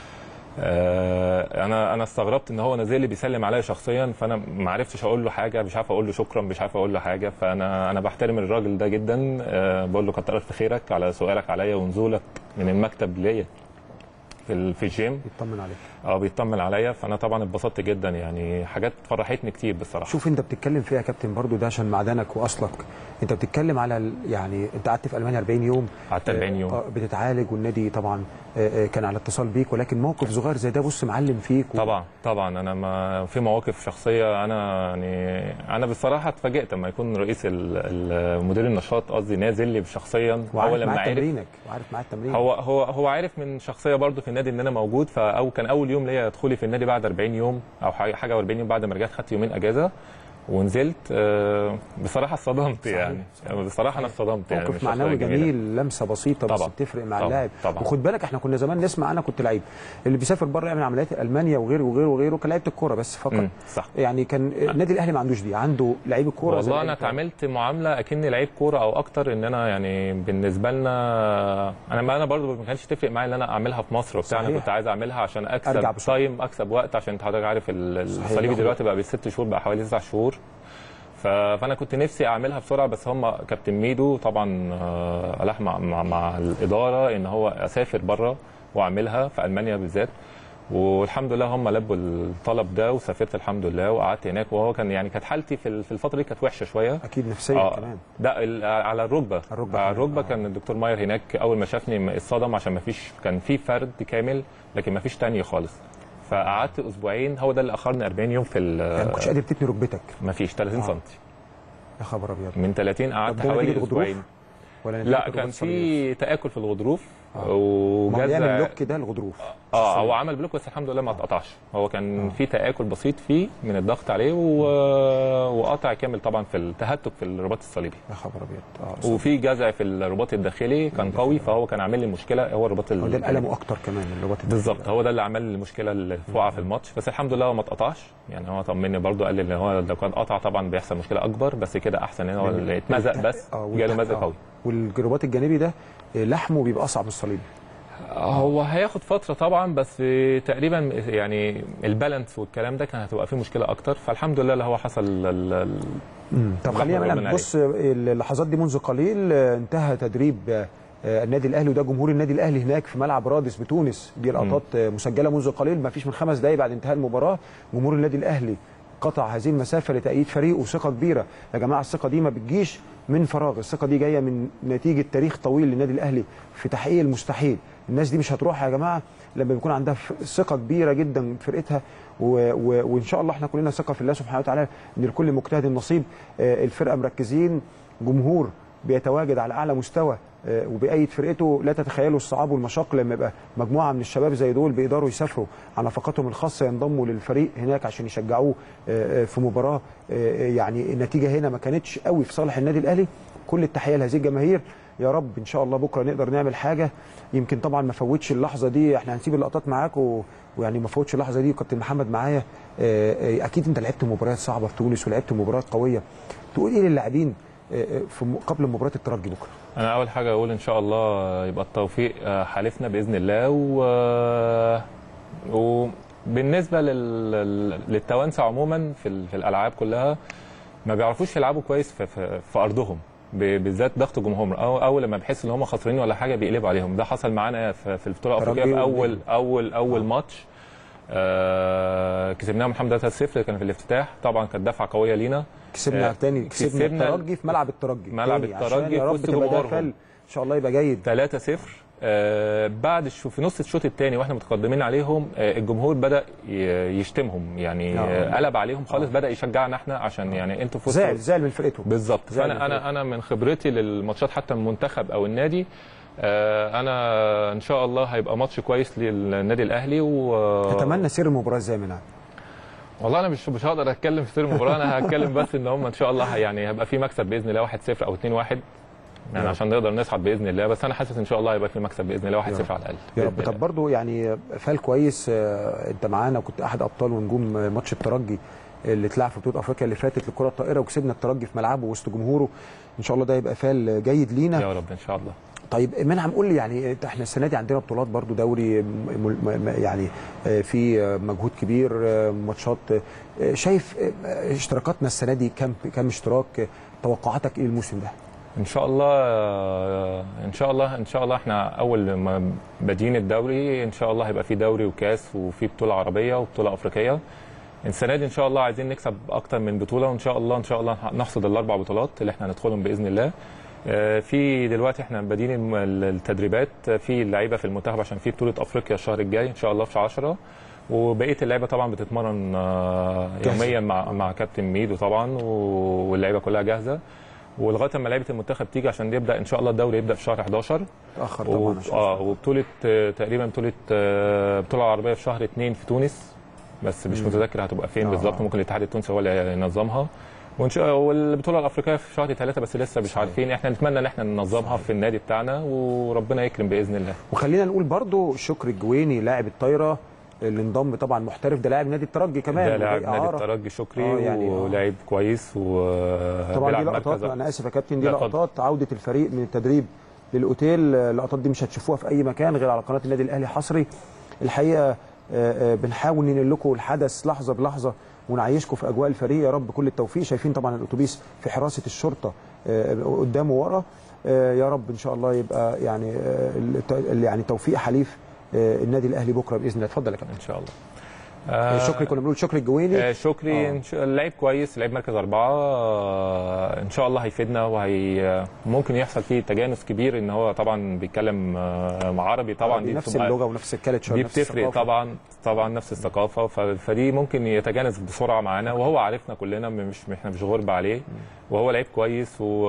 آه، انا انا استغربت ان هو نازل لي بيسلم عليا شخصيا فانا ما عرفتش اقول له حاجه مش عارف اقول له شكرا مش عارف اقول له حاجه فانا انا بحترم الراجل ده جدا آه، بقول له كتر الف خيرك على سؤالك عليا ونزولك من المكتب ليا في ال- في الجيم يطمن عليك اه بيطمن عليا فانا طبعا اتبسطت جدا يعني حاجات فرحتني كتير بصراحه شوف انت بتتكلم فيها يا كابتن برضو ده عشان معدنك واصلك انت بتتكلم على ال- يعني انت قعدت في المانيا 40 يوم قعدت 40 يوم. آه، بتتعالج والنادي طبعا آه، آه، كان على اتصال بيك ولكن موقف صغير زي ده بص معلم فيك و... طبعا طبعا انا ما في مواقف شخصيه انا يعني انا بصراحه اتفاجئت لما يكون رئيس ال- ال- مدير النشاط قصدي نازل لي شخصيا وعارف اول لما معاه عرف تمرينك وعارف معاه التمرين هو هو هو عارف من شخصيه برضو في النادي ان انا موجود فاو كان اول يوم ليا دخولي في النادي بعد 40 يوم او حاجه حاجة 40 يوم بعد ما رجعت خدت يومين اجازه ونزلت آه، بصراحه اتصدمت يعني يعني بصراحه انا اتصدمت يعني من موقف الشخصية معنوي الجميلة. جميل لمسه بسيطه بس طبعاً. بتفرق مع طبعاً. اللاعب طبعاً. وخد بالك احنا كنا زمان نسمع انا كنت لعيب اللي بيسافر بره يعمل عمليات المانيا وغيره وغيره وغيره كان لعيبه الكوره بس فقط مم، صح يعني كان النادي الاهلي ما عندوش دي عنده لعيب الكوره زي والله لعيب انا الكورة. اتعاملت معامله اكني لعيب كوره او اكتر ان انا يعني بالنسبه لنا انا ما انا برضو ما كانش تفرق معايا ان انا اعملها في مصر وبتاع انا صحيح. كنت عايز اعملها عشان أرجع اكسب بسرعة. تايم اكسب وقت عشان انت حضرتك عارف ال- صحيح، الصليبي ياخد دلوقتي بقى بالست شهور بقى حوالي تسع شهور ف- فانا كنت نفسي اعملها بسرعه بس هم كابتن ميدو طبعا آه، الح مع, مع, مع الاداره ان هو اسافر بره واعملها في المانيا بالذات والحمد لله هم لبوا الطلب ده وسافرت الحمد لله وقعدت هناك وهو كان يعني كانت حالتي في ال- في الفتره دي كانت وحشه شويه اكيد نفسيا آه، كمان ده ال- على الركبه الركبة على كمان، الركبه كان الدكتور ماير هناك اول ما شافني اتصدم عشان ما فيش كان في فرد كامل لكن ما فيش تاني خالص فقعدت اسبوعين هو ده اللي اخرني 40 يوم في يعني ما كنتش قادر تتني ركبتك ما فيش 30 آه. سم يا خبر ابيض من 30 قعدت طب ده حوالي نتيجة غضروف؟ اسبوعين ولا نتيجة لا ركبة كان الصليب؟ في تاكل في الغضروف ما هو بيعمل وجزع لوك ده الغضروف اه هو عمل بلوك بس الحمد لله ما اتقطعش هو كان في تاكل بسيط فيه من الضغط عليه و... وقطع كامل طبعا في التهتك في الرباط الصليبي يا خبر ابيض اه وفي جزع في الرباط الداخلي كان قوي فهو كان عامل لي مشكله هو الرباط هو ده الجانبي. الالم اكتر كمان الرباط بالظبط هو ده اللي عمل لي المشكله اللي وقع في الماتش بس الحمد لله هو ما اتقطعش يعني هو طمني برضو قال لي ان هو لو كان قطع طبعا بيحصل مشكله اكبر بس كده احسن ان هو اللي اتمزق بس آه، جاله والتح- مزق آه. قوي والرباط الجانبي ده آه، لحمه بيبقى اصعب من الصليبي هو هياخد فتره طبعا بس تقريبا يعني البالانس والكلام ده كان هتبقى فيه مشكله اكتر فالحمد لله اللي هو حصل ال- ال- طب خلينا ربنا بقى عليك. نبص اللحظات دي منذ قليل آه، انتهى تدريب آه، آه، النادي الاهلي وده جمهور النادي الاهلي هناك في ملعب رادس بتونس دي لقطات آه، مسجله منذ قليل ما فيش من خمس دقائق بعد انتهاء المباراه جمهور النادي الاهلي قطع هذه المسافه لتأييد فريقه ثقه كبيره يا جماعه الثقه دي ما بتجيش من فراغ الثقه دي جايه من نتيجه تاريخ طويل للنادي الاهلي في تحقيق المستحيل الناس دي مش هتروح يا جماعه لما بيكون عندها ف- ثقه كبيره جدا في فرقتها و... و... وان شاء الله احنا كلنا ثقه في الله سبحانه وتعالى ان لكل مجتهد نصيب آه، الفرقه مركزين جمهور بيتواجد على اعلى مستوى آه، وبأيد فرقته لا تتخيلوا الصعاب والمشاق لما يبقى مجموعه من الشباب زي دول بيقدروا يسافروا على نفقاتهم الخاصه ينضموا للفريق هناك عشان يشجعوه آه، آه، في مباراه آه، يعني النتيجه هنا ما كانتش قوي في صالح النادي الاهلي كل التحيه لهذه الجماهير يا رب ان شاء الله بكره نقدر نعمل حاجه يمكن طبعا ما فوتش اللحظه دي احنا هنسيب اللقطات معاك و... ويعني ما فوتش اللحظه دي وكابتن محمد معايا آه، آه، اكيد انت لعبت مباريات صعبه في تونس ولعبت مباريات قويه تقول ايه للاعبين آه، آه، في م- قبل مباراه الترجي بكره انا اول حاجه اقول ان شاء الله يبقى التوفيق آه، حالفنا باذن الله و وبالنسبه لل... لل- للتوانسه عموما في, ال... في الالعاب كلها ما بيعرفوش يلعبوا كويس في, في... في ارضهم ب- بالذات ضغط الجمهور أو اول لما بيحس ان هم خسرانين ولا حاجه بيقلبوا عليهم ده حصل معانا في في البطوله الافريقيه ترجي في اول والنادي. اول اول ماتش آه كسبناهم الحمد لله 3-0 كان في الافتتاح طبعا كانت دفعه قويه لينا كسبنا آه، تاني كسبنا الترجي في ملعب الترجي ملعب تاني، عشان الترجي يا في رب وسط تبقى ده جمهورهم. فال ان شاء الله يبقى جيد 3-0 آه بعد الشو في نص الشوط الثاني واحنا متقدمين عليهم آه الجمهور بدا ي- يشتمهم يعني آه. آه قلب عليهم خالص بدا يشجعنا احنا عشان يعني انتوا في وسط- زعل زعل من فرقته بالظبط زعل من فانا انا فرقته. انا من خبرتي للماتشات حتى المنتخب او النادي آه انا ان شاء الله هيبقى ماتش كويس للنادي الاهلي و تتمنى سير المباراه ازاي منها والله انا مش مش هقدر اتكلم في سير المباراه انا هتكلم بس ان هم ان شاء الله يعني هيبقى في مكسب باذن الله 1-0 او 2-1 يعني يا عشان نقدر نصعد باذن الله بس انا حاسس ان شاء الله هيبقى في مكسب باذن الله 1-0 يا رب. على الاقل يا بإذن رب الله. طب برضه يعني فال كويس آه، انت معانا وكنت احد ابطال ونجوم ماتش الترجي اللي اتلعب في بطوله افريقيا اللي فاتت للكره الطائره وكسبنا الترجي في ملعبه وسط جمهوره ان شاء الله ده يبقى فال جيد لينا يا رب ان شاء الله طيب منعم قول لي يعني إنت- احنا السنه دي عندنا بطولات برضو دوري م- م- م- يعني آه، في آه، مجهود كبير آه، ماتشات آه، شايف آه، اشتراكاتنا السنه دي كم كم اشتراك آه، توقعاتك ايه الموسم ده؟ ان شاء الله ان شاء الله ان شاء الله احنا اول ما بادئين الدوري ان شاء الله هيبقى في دوري وكاس وفي بطوله عربيه وبطوله افريقيه السنه دي ان شاء الله عايزين نكسب اكتر من بطوله وان شاء الله ان شاء الله نحصد الاربع بطولات اللي احنا هندخلهم باذن الله آه، في دلوقتي احنا بادئين الم- التدريبات في اللعيبه في المنتخب عشان في بطوله افريقيا الشهر الجاي ان شاء الله في 10 وبقيه اللعيبه طبعا بتتمرن آه، جاهزة. يوميا مع مع كابتن ميدو طبعا و- واللعيبه كلها جاهزه ولغايه اما لعيبه المنتخب تيجي عشان يبدا ان شاء الله الدوري يبدا في شهر 11 تاخر و- طبعا عشان اه وبطوله آه، تقريبا بطوله آه، بطوله عربيه في شهر 2 في تونس بس مش مم. متذكر هتبقى فين آه. بالظبط ممكن الاتحاد التونسي هو اللي ينظمها وان شاء والبطوله الافريقيه في شهر ثلاثة بس لسه مش عارفين احنا نتمنى ان احنا ننظمها في النادي بتاعنا وربنا يكرم باذن الله وخلينا نقول برضو شكر الجويني لاعب الطايره اللي انضم طبعا محترف ده لاعب نادي الترجي كمان ده لاعب وجاي نادي إعارة. الترجي شكري آه، يعني، آه. ولاعب كويس و طبعا دي بيلعب لقطات مركز- انا اسف يا كابتن دي لا، اتفضل. لقطات عوده الفريق من التدريب للاوتيل اللقطات دي مش هتشوفوها في اي مكان غير على قناه النادي الاهلي حصري الحقيقه آه، آه، بنحاول ننقل لكم الحدث لحظه بلحظه ونعيشكم في اجواء الفريق يا رب كل التوفيق شايفين طبعا الاتوبيس في حراسه الشرطه آه، قدامه ورا آه، يا رب ان شاء الله يبقى يعني آه، الت- يعني توفيق حليف آه، النادي الاهلي بكره باذن الله اتفضل يا كابتن ان شاء الله آه، شكري كنا بنقول شكري الجويني آه، شكري آه. إن شاء- لعيب كويس لعيب مركز أربعة آه، إن شاء الله هيفيدنا وهي ممكن يحصل فيه تجانس كبير إن هو طبعا بيتكلم آه، عربي طبعا عربي، دي نفس بتبقى- اللغه ونفس الكالتشر دي نفس بتفرق الثقافة. طبعا طبعا نفس الثقافه ف- فدي ممكن يتجانس بسرعه معانا وهو عارفنا كلنا م- مش احنا مش غربة عليه وهو لعيب كويس و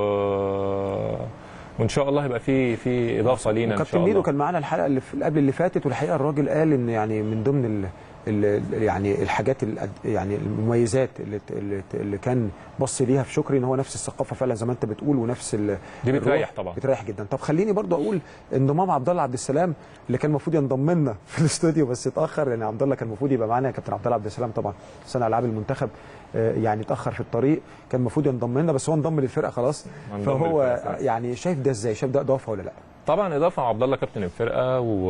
وان شاء الله يبقى في في اضافه لينا ان وكابتن شاء ميدو الله كان معانا الحلقه اللي في- قبل اللي فاتت والحقيقه الراجل قال ان يعني من ضمن ال ال يعني الحاجات ال يعني المميزات اللي, اللي, اللي كان بص ليها في شكري ان هو نفس الثقافه فعلا زي ما انت بتقول ونفس ال- دي بتريح الروح. طبعا. بتريح جدا طب خليني برضو اقول انضمام عبد الله عبد السلام اللي كان المفروض ينضم لنا في الاستوديو بس اتاخر لان عبد الله كان المفروض يبقى معانا كابتن عبد الله عبد السلام طبعا صانع العاب المنتخب آه، يعني اتاخر في الطريق كان المفروض ينضم لنا بس هو انضم للفرقه خلاص انضم فهو للفرقة. يعني شايف ده ازاي شايف ده اضافه ولا لا طبعا اضافه عبد الله كابتن الفرقه و...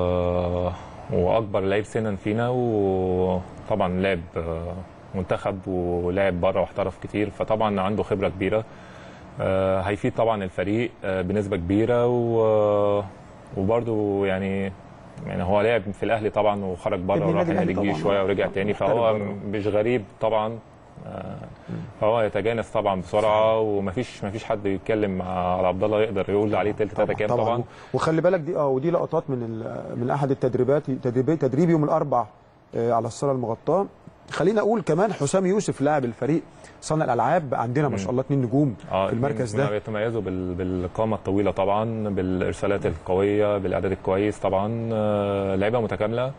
واكبر لعيب سنا فينا وطبعا لعب آه، منتخب ولعب بره واحترف كتير فطبعا عنده خبره كبيره آه، هيفيد طبعا الفريق آه، بنسبه كبيره و... وبرده يعني يعني هو لعب في الاهلي طبعا وخرج بره ابن وراح النادي النادي الأهلي الجيش طبعاً. شويه ورجع تاني محترف فهو بره. مش غريب طبعا آه، فهو يتجانس طبعا بسرعه ومفيش مفيش حد يتكلم مع على عبد الله يقدر يقول عليه تلت تلاته كام طبعا وخلي بالك دي اه ودي لقطات من ال- من احد التدريبات تدريب تدريب يوم الاربع آه، على الصاله المغطاه خلينا اقول كمان حسام يوسف لاعب الفريق صانع الالعاب عندنا ما شاء الله اثنين نجوم اه في المركز اتنين ده بيتميزوا بال... بالقامه الطويله طبعا بالارسالات القويه بالاعداد الكويس طبعا آه، لعيبه متكامله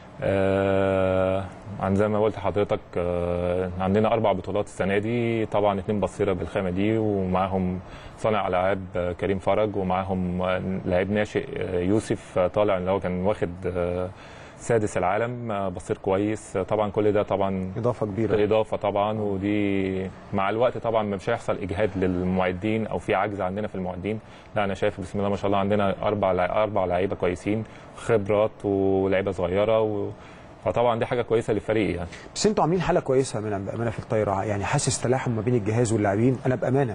آه عن زي ما قلت لحضرتك آه عندنا اربع بطولات السنه دي طبعا اتنين بصيره بالخامه دي ومعاهم صانع العاب آه، كريم فرج ومعاهم آه، لعيب ناشئ آه، يوسف آه، طالع اللي هو كان واخد آه سادس العالم آه، بصير كويس آه، طبعا كل ده طبعا اضافه كبيره اضافه طبعا ودي مع الوقت طبعا مش هيحصل اجهاد للمعدين او في عجز عندنا في المعدين لا انا شايف بسم الله ما شاء الله عندنا اربع لع- اربع لعيبه كويسين خبرات ولعيبه صغيره و... فطبعا دي حاجه كويسه للفريق يعني بس انتوا عاملين حاله كويسه من بامانه في الطايره يعني حاسس تلاحم ما بين الجهاز واللاعبين انا بامانه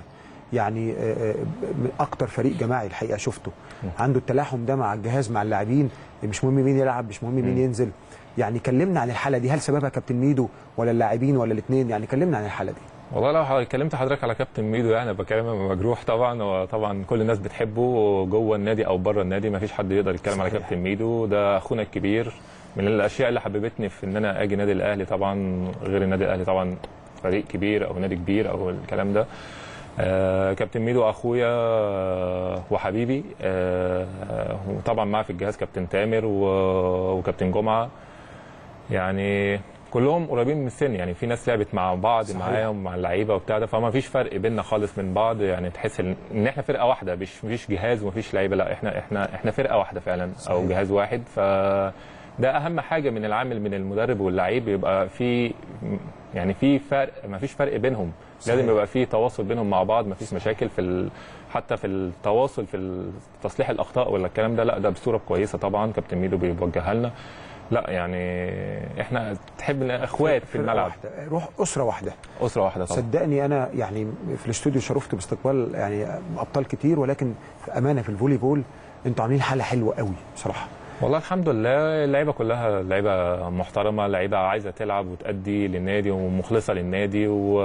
يعني آه، آه، من اكتر فريق جماعي الحقيقه شفته عنده التلاحم ده مع الجهاز مع اللاعبين مش مهم مين يلعب مش مهم مين مم. ينزل يعني كلمنا عن الحاله دي هل سببها كابتن ميدو ولا اللاعبين ولا الاثنين يعني كلمنا عن الحاله دي والله لو ح- كلمت حضرتك على كابتن ميدو يعني بكلم مجروح طبعا وطبعا كل الناس بتحبه جوه النادي او بره النادي ما فيش حد يقدر يتكلم على صحيح. كابتن ميدو ده اخونا الكبير من الاشياء اللي حببتني في ان انا اجي نادي الاهلي طبعا غير النادي الاهلي طبعا فريق كبير او نادي كبير او الكلام ده آه كابتن ميدو اخويا آه، وحبيبي آه وطبعا معاه في الجهاز كابتن تامر و- وكابتن جمعه يعني كلهم قريبين من السن يعني في ناس لعبت مع بعض صحيح. معاهم مع اللعيبه وبتاع ده فما فيش فرق بيننا خالص من بعض يعني تحس ان إن احنا فرقه واحده مش مفيش جهاز ومفيش لعيبه لا احنا احنا احنا فرقه واحده فعلا صحيح. او جهاز واحد ف ده اهم حاجه من العامل من المدرب واللعيب يبقى في يعني في فرق ما فيش فرق بينهم صحيح. لازم يبقى في تواصل بينهم مع بعض ما فيش مشاكل في ال... حتى في التواصل في تصليح الاخطاء ولا الكلام ده لا ده بصوره كويسه طبعا كابتن ميدو بيوجهها لنا لا يعني احنا تحب إن اخوات في فرقة الملعب واحدة. روح اسره واحده اسره واحده طبعا صدقني انا يعني في الاستوديو شرفت باستقبال يعني ابطال كتير ولكن في امانه في الفولي بول انتوا عاملين حاله حلوه قوي بصراحه والله الحمد لله اللعيبه كلها لعيبه محترمه لعيبه عايزه تلعب وتأدي للنادي ومخلصه للنادي و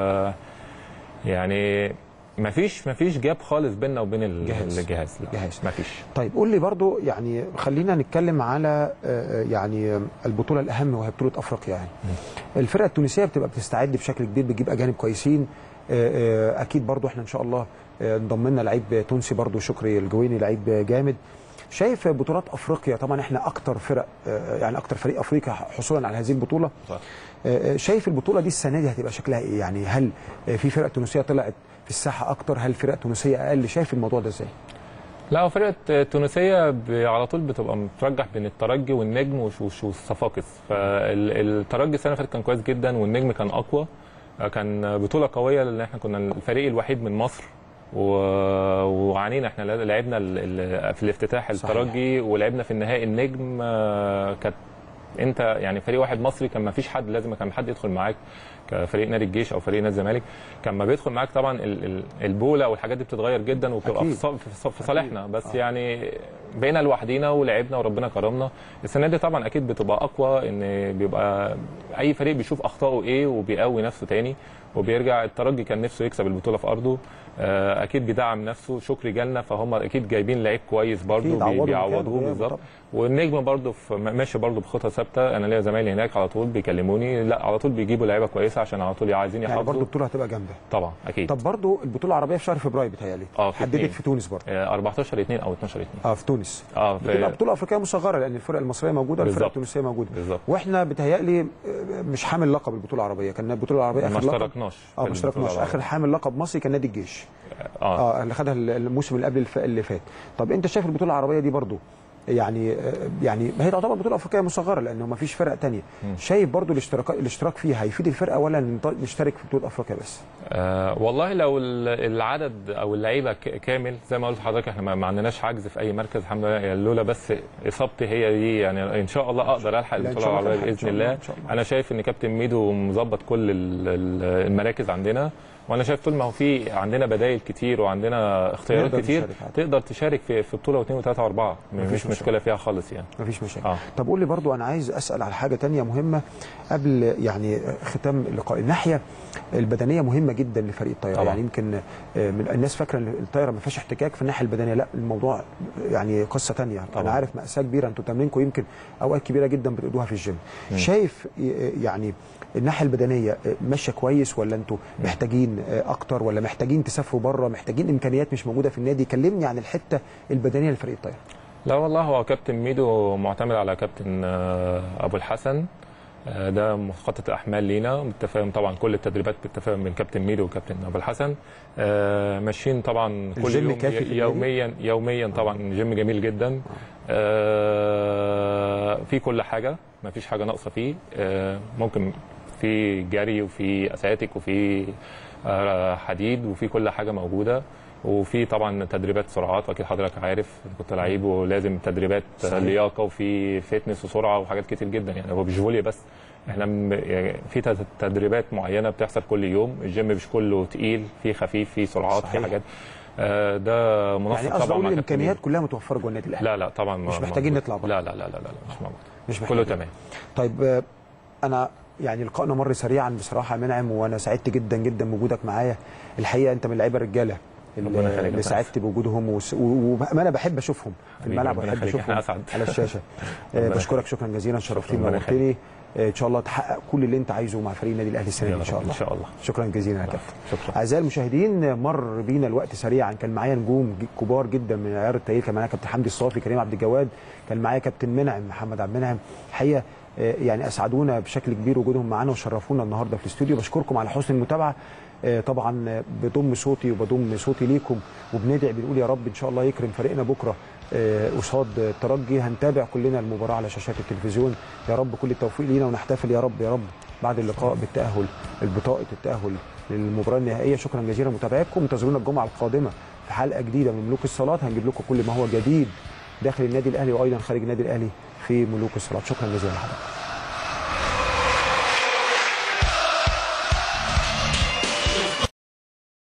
يعني ما فيش ما فيش جاب خالص بيننا وبين ال- جهاز. الجهاز لا جهاز. ما فيش طيب قول لي برضو يعني خلينا نتكلم على آه، يعني البطوله الاهم وهي بطوله افريقيا يعني الفرقه التونسيه بتبقى بتستعد بشكل كبير بتجيب اجانب كويسين آه، آه، اكيد برضو احنا ان شاء الله آه، انضم لنا لعيب تونسي برضو شكري الجويني لعيب جامد شايف بطولات افريقيا طبعا احنا اكتر فرق آه، يعني اكتر فريق افريقيا حصولا على هذه البطوله صح. آه، شايف البطوله دي السنه دي هتبقى شكلها ايه يعني هل آه، في فرق تونسيه طلعت في الساحه اكتر هل فرق تونسيه اقل شايف الموضوع ده ازاي لا هو فرقه التونسيه ب- على طول بتبقى مترجح بين الترجي والنجم وش- وش- والصفاقس فالترجي السنه اللي فاتت كان كويس جدا والنجم كان اقوى كان بطوله قويه لان احنا كنا الفريق الوحيد من مصر و... وعانينا احنا لعبنا ال... ال... في الافتتاح صحيح. الترجي ولعبنا في النهائي النجم آه، كانت انت يعني فريق واحد مصري كان ما فيش حد لازم كان حد يدخل معاك كفريق نادي الجيش او فريق نادي الزمالك كان ما بيدخل معاك طبعا ال- ال- البوله والحاجات دي بتتغير جدا وبتبقى في أكيد. ص- في ص- في صالحنا بس يعني بقينا لوحدينا ولعبنا وربنا كرمنا السنه دي طبعا اكيد بتبقى اقوى ان بيبقى اي فريق بيشوف اخطائه ايه وبيقوي نفسه تاني وبيرجع الترجي كان نفسه يكسب البطوله في ارضه آه، اكيد بيدعم نفسه شكري جالنا فهم اكيد جايبين لعيب كويس برضه أكيد، عوضوا بي- مكانه بيعوضوه غيابه بالظبط طبعا. والنجم برضه في ماشي برضه بخطه ثابته انا ليا زمايلي هناك على طول بيكلموني لا على طول بيجيبوا لعيبه كويسه عشان على طول عايزين يعني يحافظوا برضو البطوله هتبقى جامده طبعا اكيد طب برضو البطوله العربيه في شهر فبراير بتهيألي اه في حددت اتنين. في تونس برضو آه، 14 2 او 12 2 اه في تونس اه بتبقى في بطوله افريقيه مصغره لان الفرق المصريه موجوده والفرق بالظبط. التونسيه موجوده بالظبط واحنا بتهيألي آه، مش حامل لقب البطوله العربيه كان البطوله العربيه ما اخر لقب اشتركناش اه في ما البطولة اشتركناش العربية. اخر حامل لقب مصري كان نادي الجيش اه اه اللي خدها الموسم اللي قبل الف... اللي فات طب انت شايف البطوله العربيه دي برضو يعني آه، يعني هي تعتبر بطوله افريقيه مصغره لانه ما فيش فرق تانية مم. شايف برضو الاشتراك الاشتراك فيها هيفيد الفرقه ولا نط- نشترك في بطوله افريقيا بس آه والله لو ال- العدد او اللعيبه ك- كامل زي ما قلت لحضرتك احنا ما- ما عندناش عجز في اي مركز الحمد لله يعني لولا بس اصابتي هي دي يعني ان شاء الله اقدر الحق لا، إن البطوله شاء الله العربيه تلحق، إن باذن شاء الله، الله إن شاء الله. انا شايف ان كابتن ميدو مظبط كل ال- ال- المراكز عندنا وانا شايف طول ما هو في عندنا بدائل كتير وعندنا اختيارات نقدر كتير نشارك عادي. تقدر تشارك في في بطوله واثنين وثلاثه واربعه مفيش مفيش مشكله فيها خالص يعني مفيش مشاكل اه طب قول لي برضو انا عايز اسال على حاجه تانية مهمه قبل يعني ختام اللقاء الناحيه البدنيه مهمه جدا لفريق الطايره طبعا. يعني يمكن آه، من الناس فاكره ان الطايره ما فيهاش احتكاك في الناحيه البدنيه لا الموضوع يعني قصه تانية طبعا. انا عارف ماساه كبيره انتوا تمرينكم يمكن اوقات كبيره جدا بتقضوها في الجيم مم. شايف آه، يعني الناحيه البدنيه آه، ماشيه كويس ولا انتوا محتاجين آه، اكتر ولا محتاجين تسافروا بره محتاجين امكانيات مش موجوده في النادي كلمني عن الحته البدنيه لفريق الطايره لا والله هو كابتن ميدو معتمد على كابتن آه، ابو الحسن آه، ده مخطط الاحمال لينا بالتفاهم طبعا كل التدريبات بالتفاهم بين كابتن ميدو وكابتن ابو الحسن آه، ماشيين طبعا كل الجيم يوم كافي في النادي؟ يوميا يوميا طبعا جيم جميل جدا آه، في كل حاجه ما فيش حاجه ناقصه فيه آه، ممكن في جري وفي اساتيك وفي آه، حديد وفي كل حاجه موجوده وفي طبعا تدريبات سرعات واكيد حضرتك عارف كنت لعيب ولازم تدريبات صحيح. لياقه وفي فتنس وسرعه وحاجات كتير جدا يعني هو مش فولي بس احنا م- يعني في تد- تدريبات معينه بتحصل كل يوم الجيم مش كله تقيل في خفيف في سرعات في صحيح. حاجات آه، ده مناسب يعني قصدي طبعا اقول مع كابتن الامكانيات ميدو. كلها متوفره جوه النادي الاهلي لا لا طبعا مش م- محتاجين مظبوط. نطلع بره. لا لا لا لا, لا مش موجود مش كله محتاجين. تمام طيب آه، انا يعني لقائنا مر سريعا بصراحه يا منعم وانا سعدت جدا جدا بوجودك معايا الحقيقه انت من اللعيبه الرجاله ربنا اللي, يخليك اللي يا سعدت بوجودهم وس- و- وبامانه بحب اشوفهم في حبيبي، الملعب ربنا وبحب يخليك، احنا اشوفهم أسعد. على الشاشه آه، ربنا بشكرك شكرا جزيلا شرفتني ربنا ونورتني آه، ان شاء الله تحقق كل اللي انت عايزه مع فريق النادي الاهلي السنه دي يا ان شاء رب، الله إن شاء الله. شكرا جزيلا يا كابتن شكرا اعزائي المشاهدين مر بينا الوقت سريعا كان معايا نجوم ج- كبار جدا من عيار التأهيل كان معايا كابتن حمدي الصافي كريم عبد الجواد كان معايا كابتن منعم محمد عبد المنعم الحقيقه آه، يعني اسعدونا بشكل كبير وجودهم معانا وشرفونا النهارده في الاستوديو بشكركم على حسن المتابعه آه، طبعا آه، بضم صوتي وبضم صوتي ليكم وبندعي بنقول يا رب ان شاء الله يكرم فريقنا بكره آه، قصاد الترجي هنتابع كلنا المباراه على شاشات التلفزيون يا رب كل التوفيق لينا ونحتفل يا رب يا رب بعد اللقاء بالتاهل البطاقه التاهل للمباراه النهائيه شكرا جزيلا لمتابعتكم انتظرونا الجمعه القادمه في حلقه جديده من ملوك الصالات هنجيب لكم كل ما هو جديد داخل النادي الاهلي وايضا خارج النادي الاهلي في ملوك الصالات شكرا جزيلا لحضرتك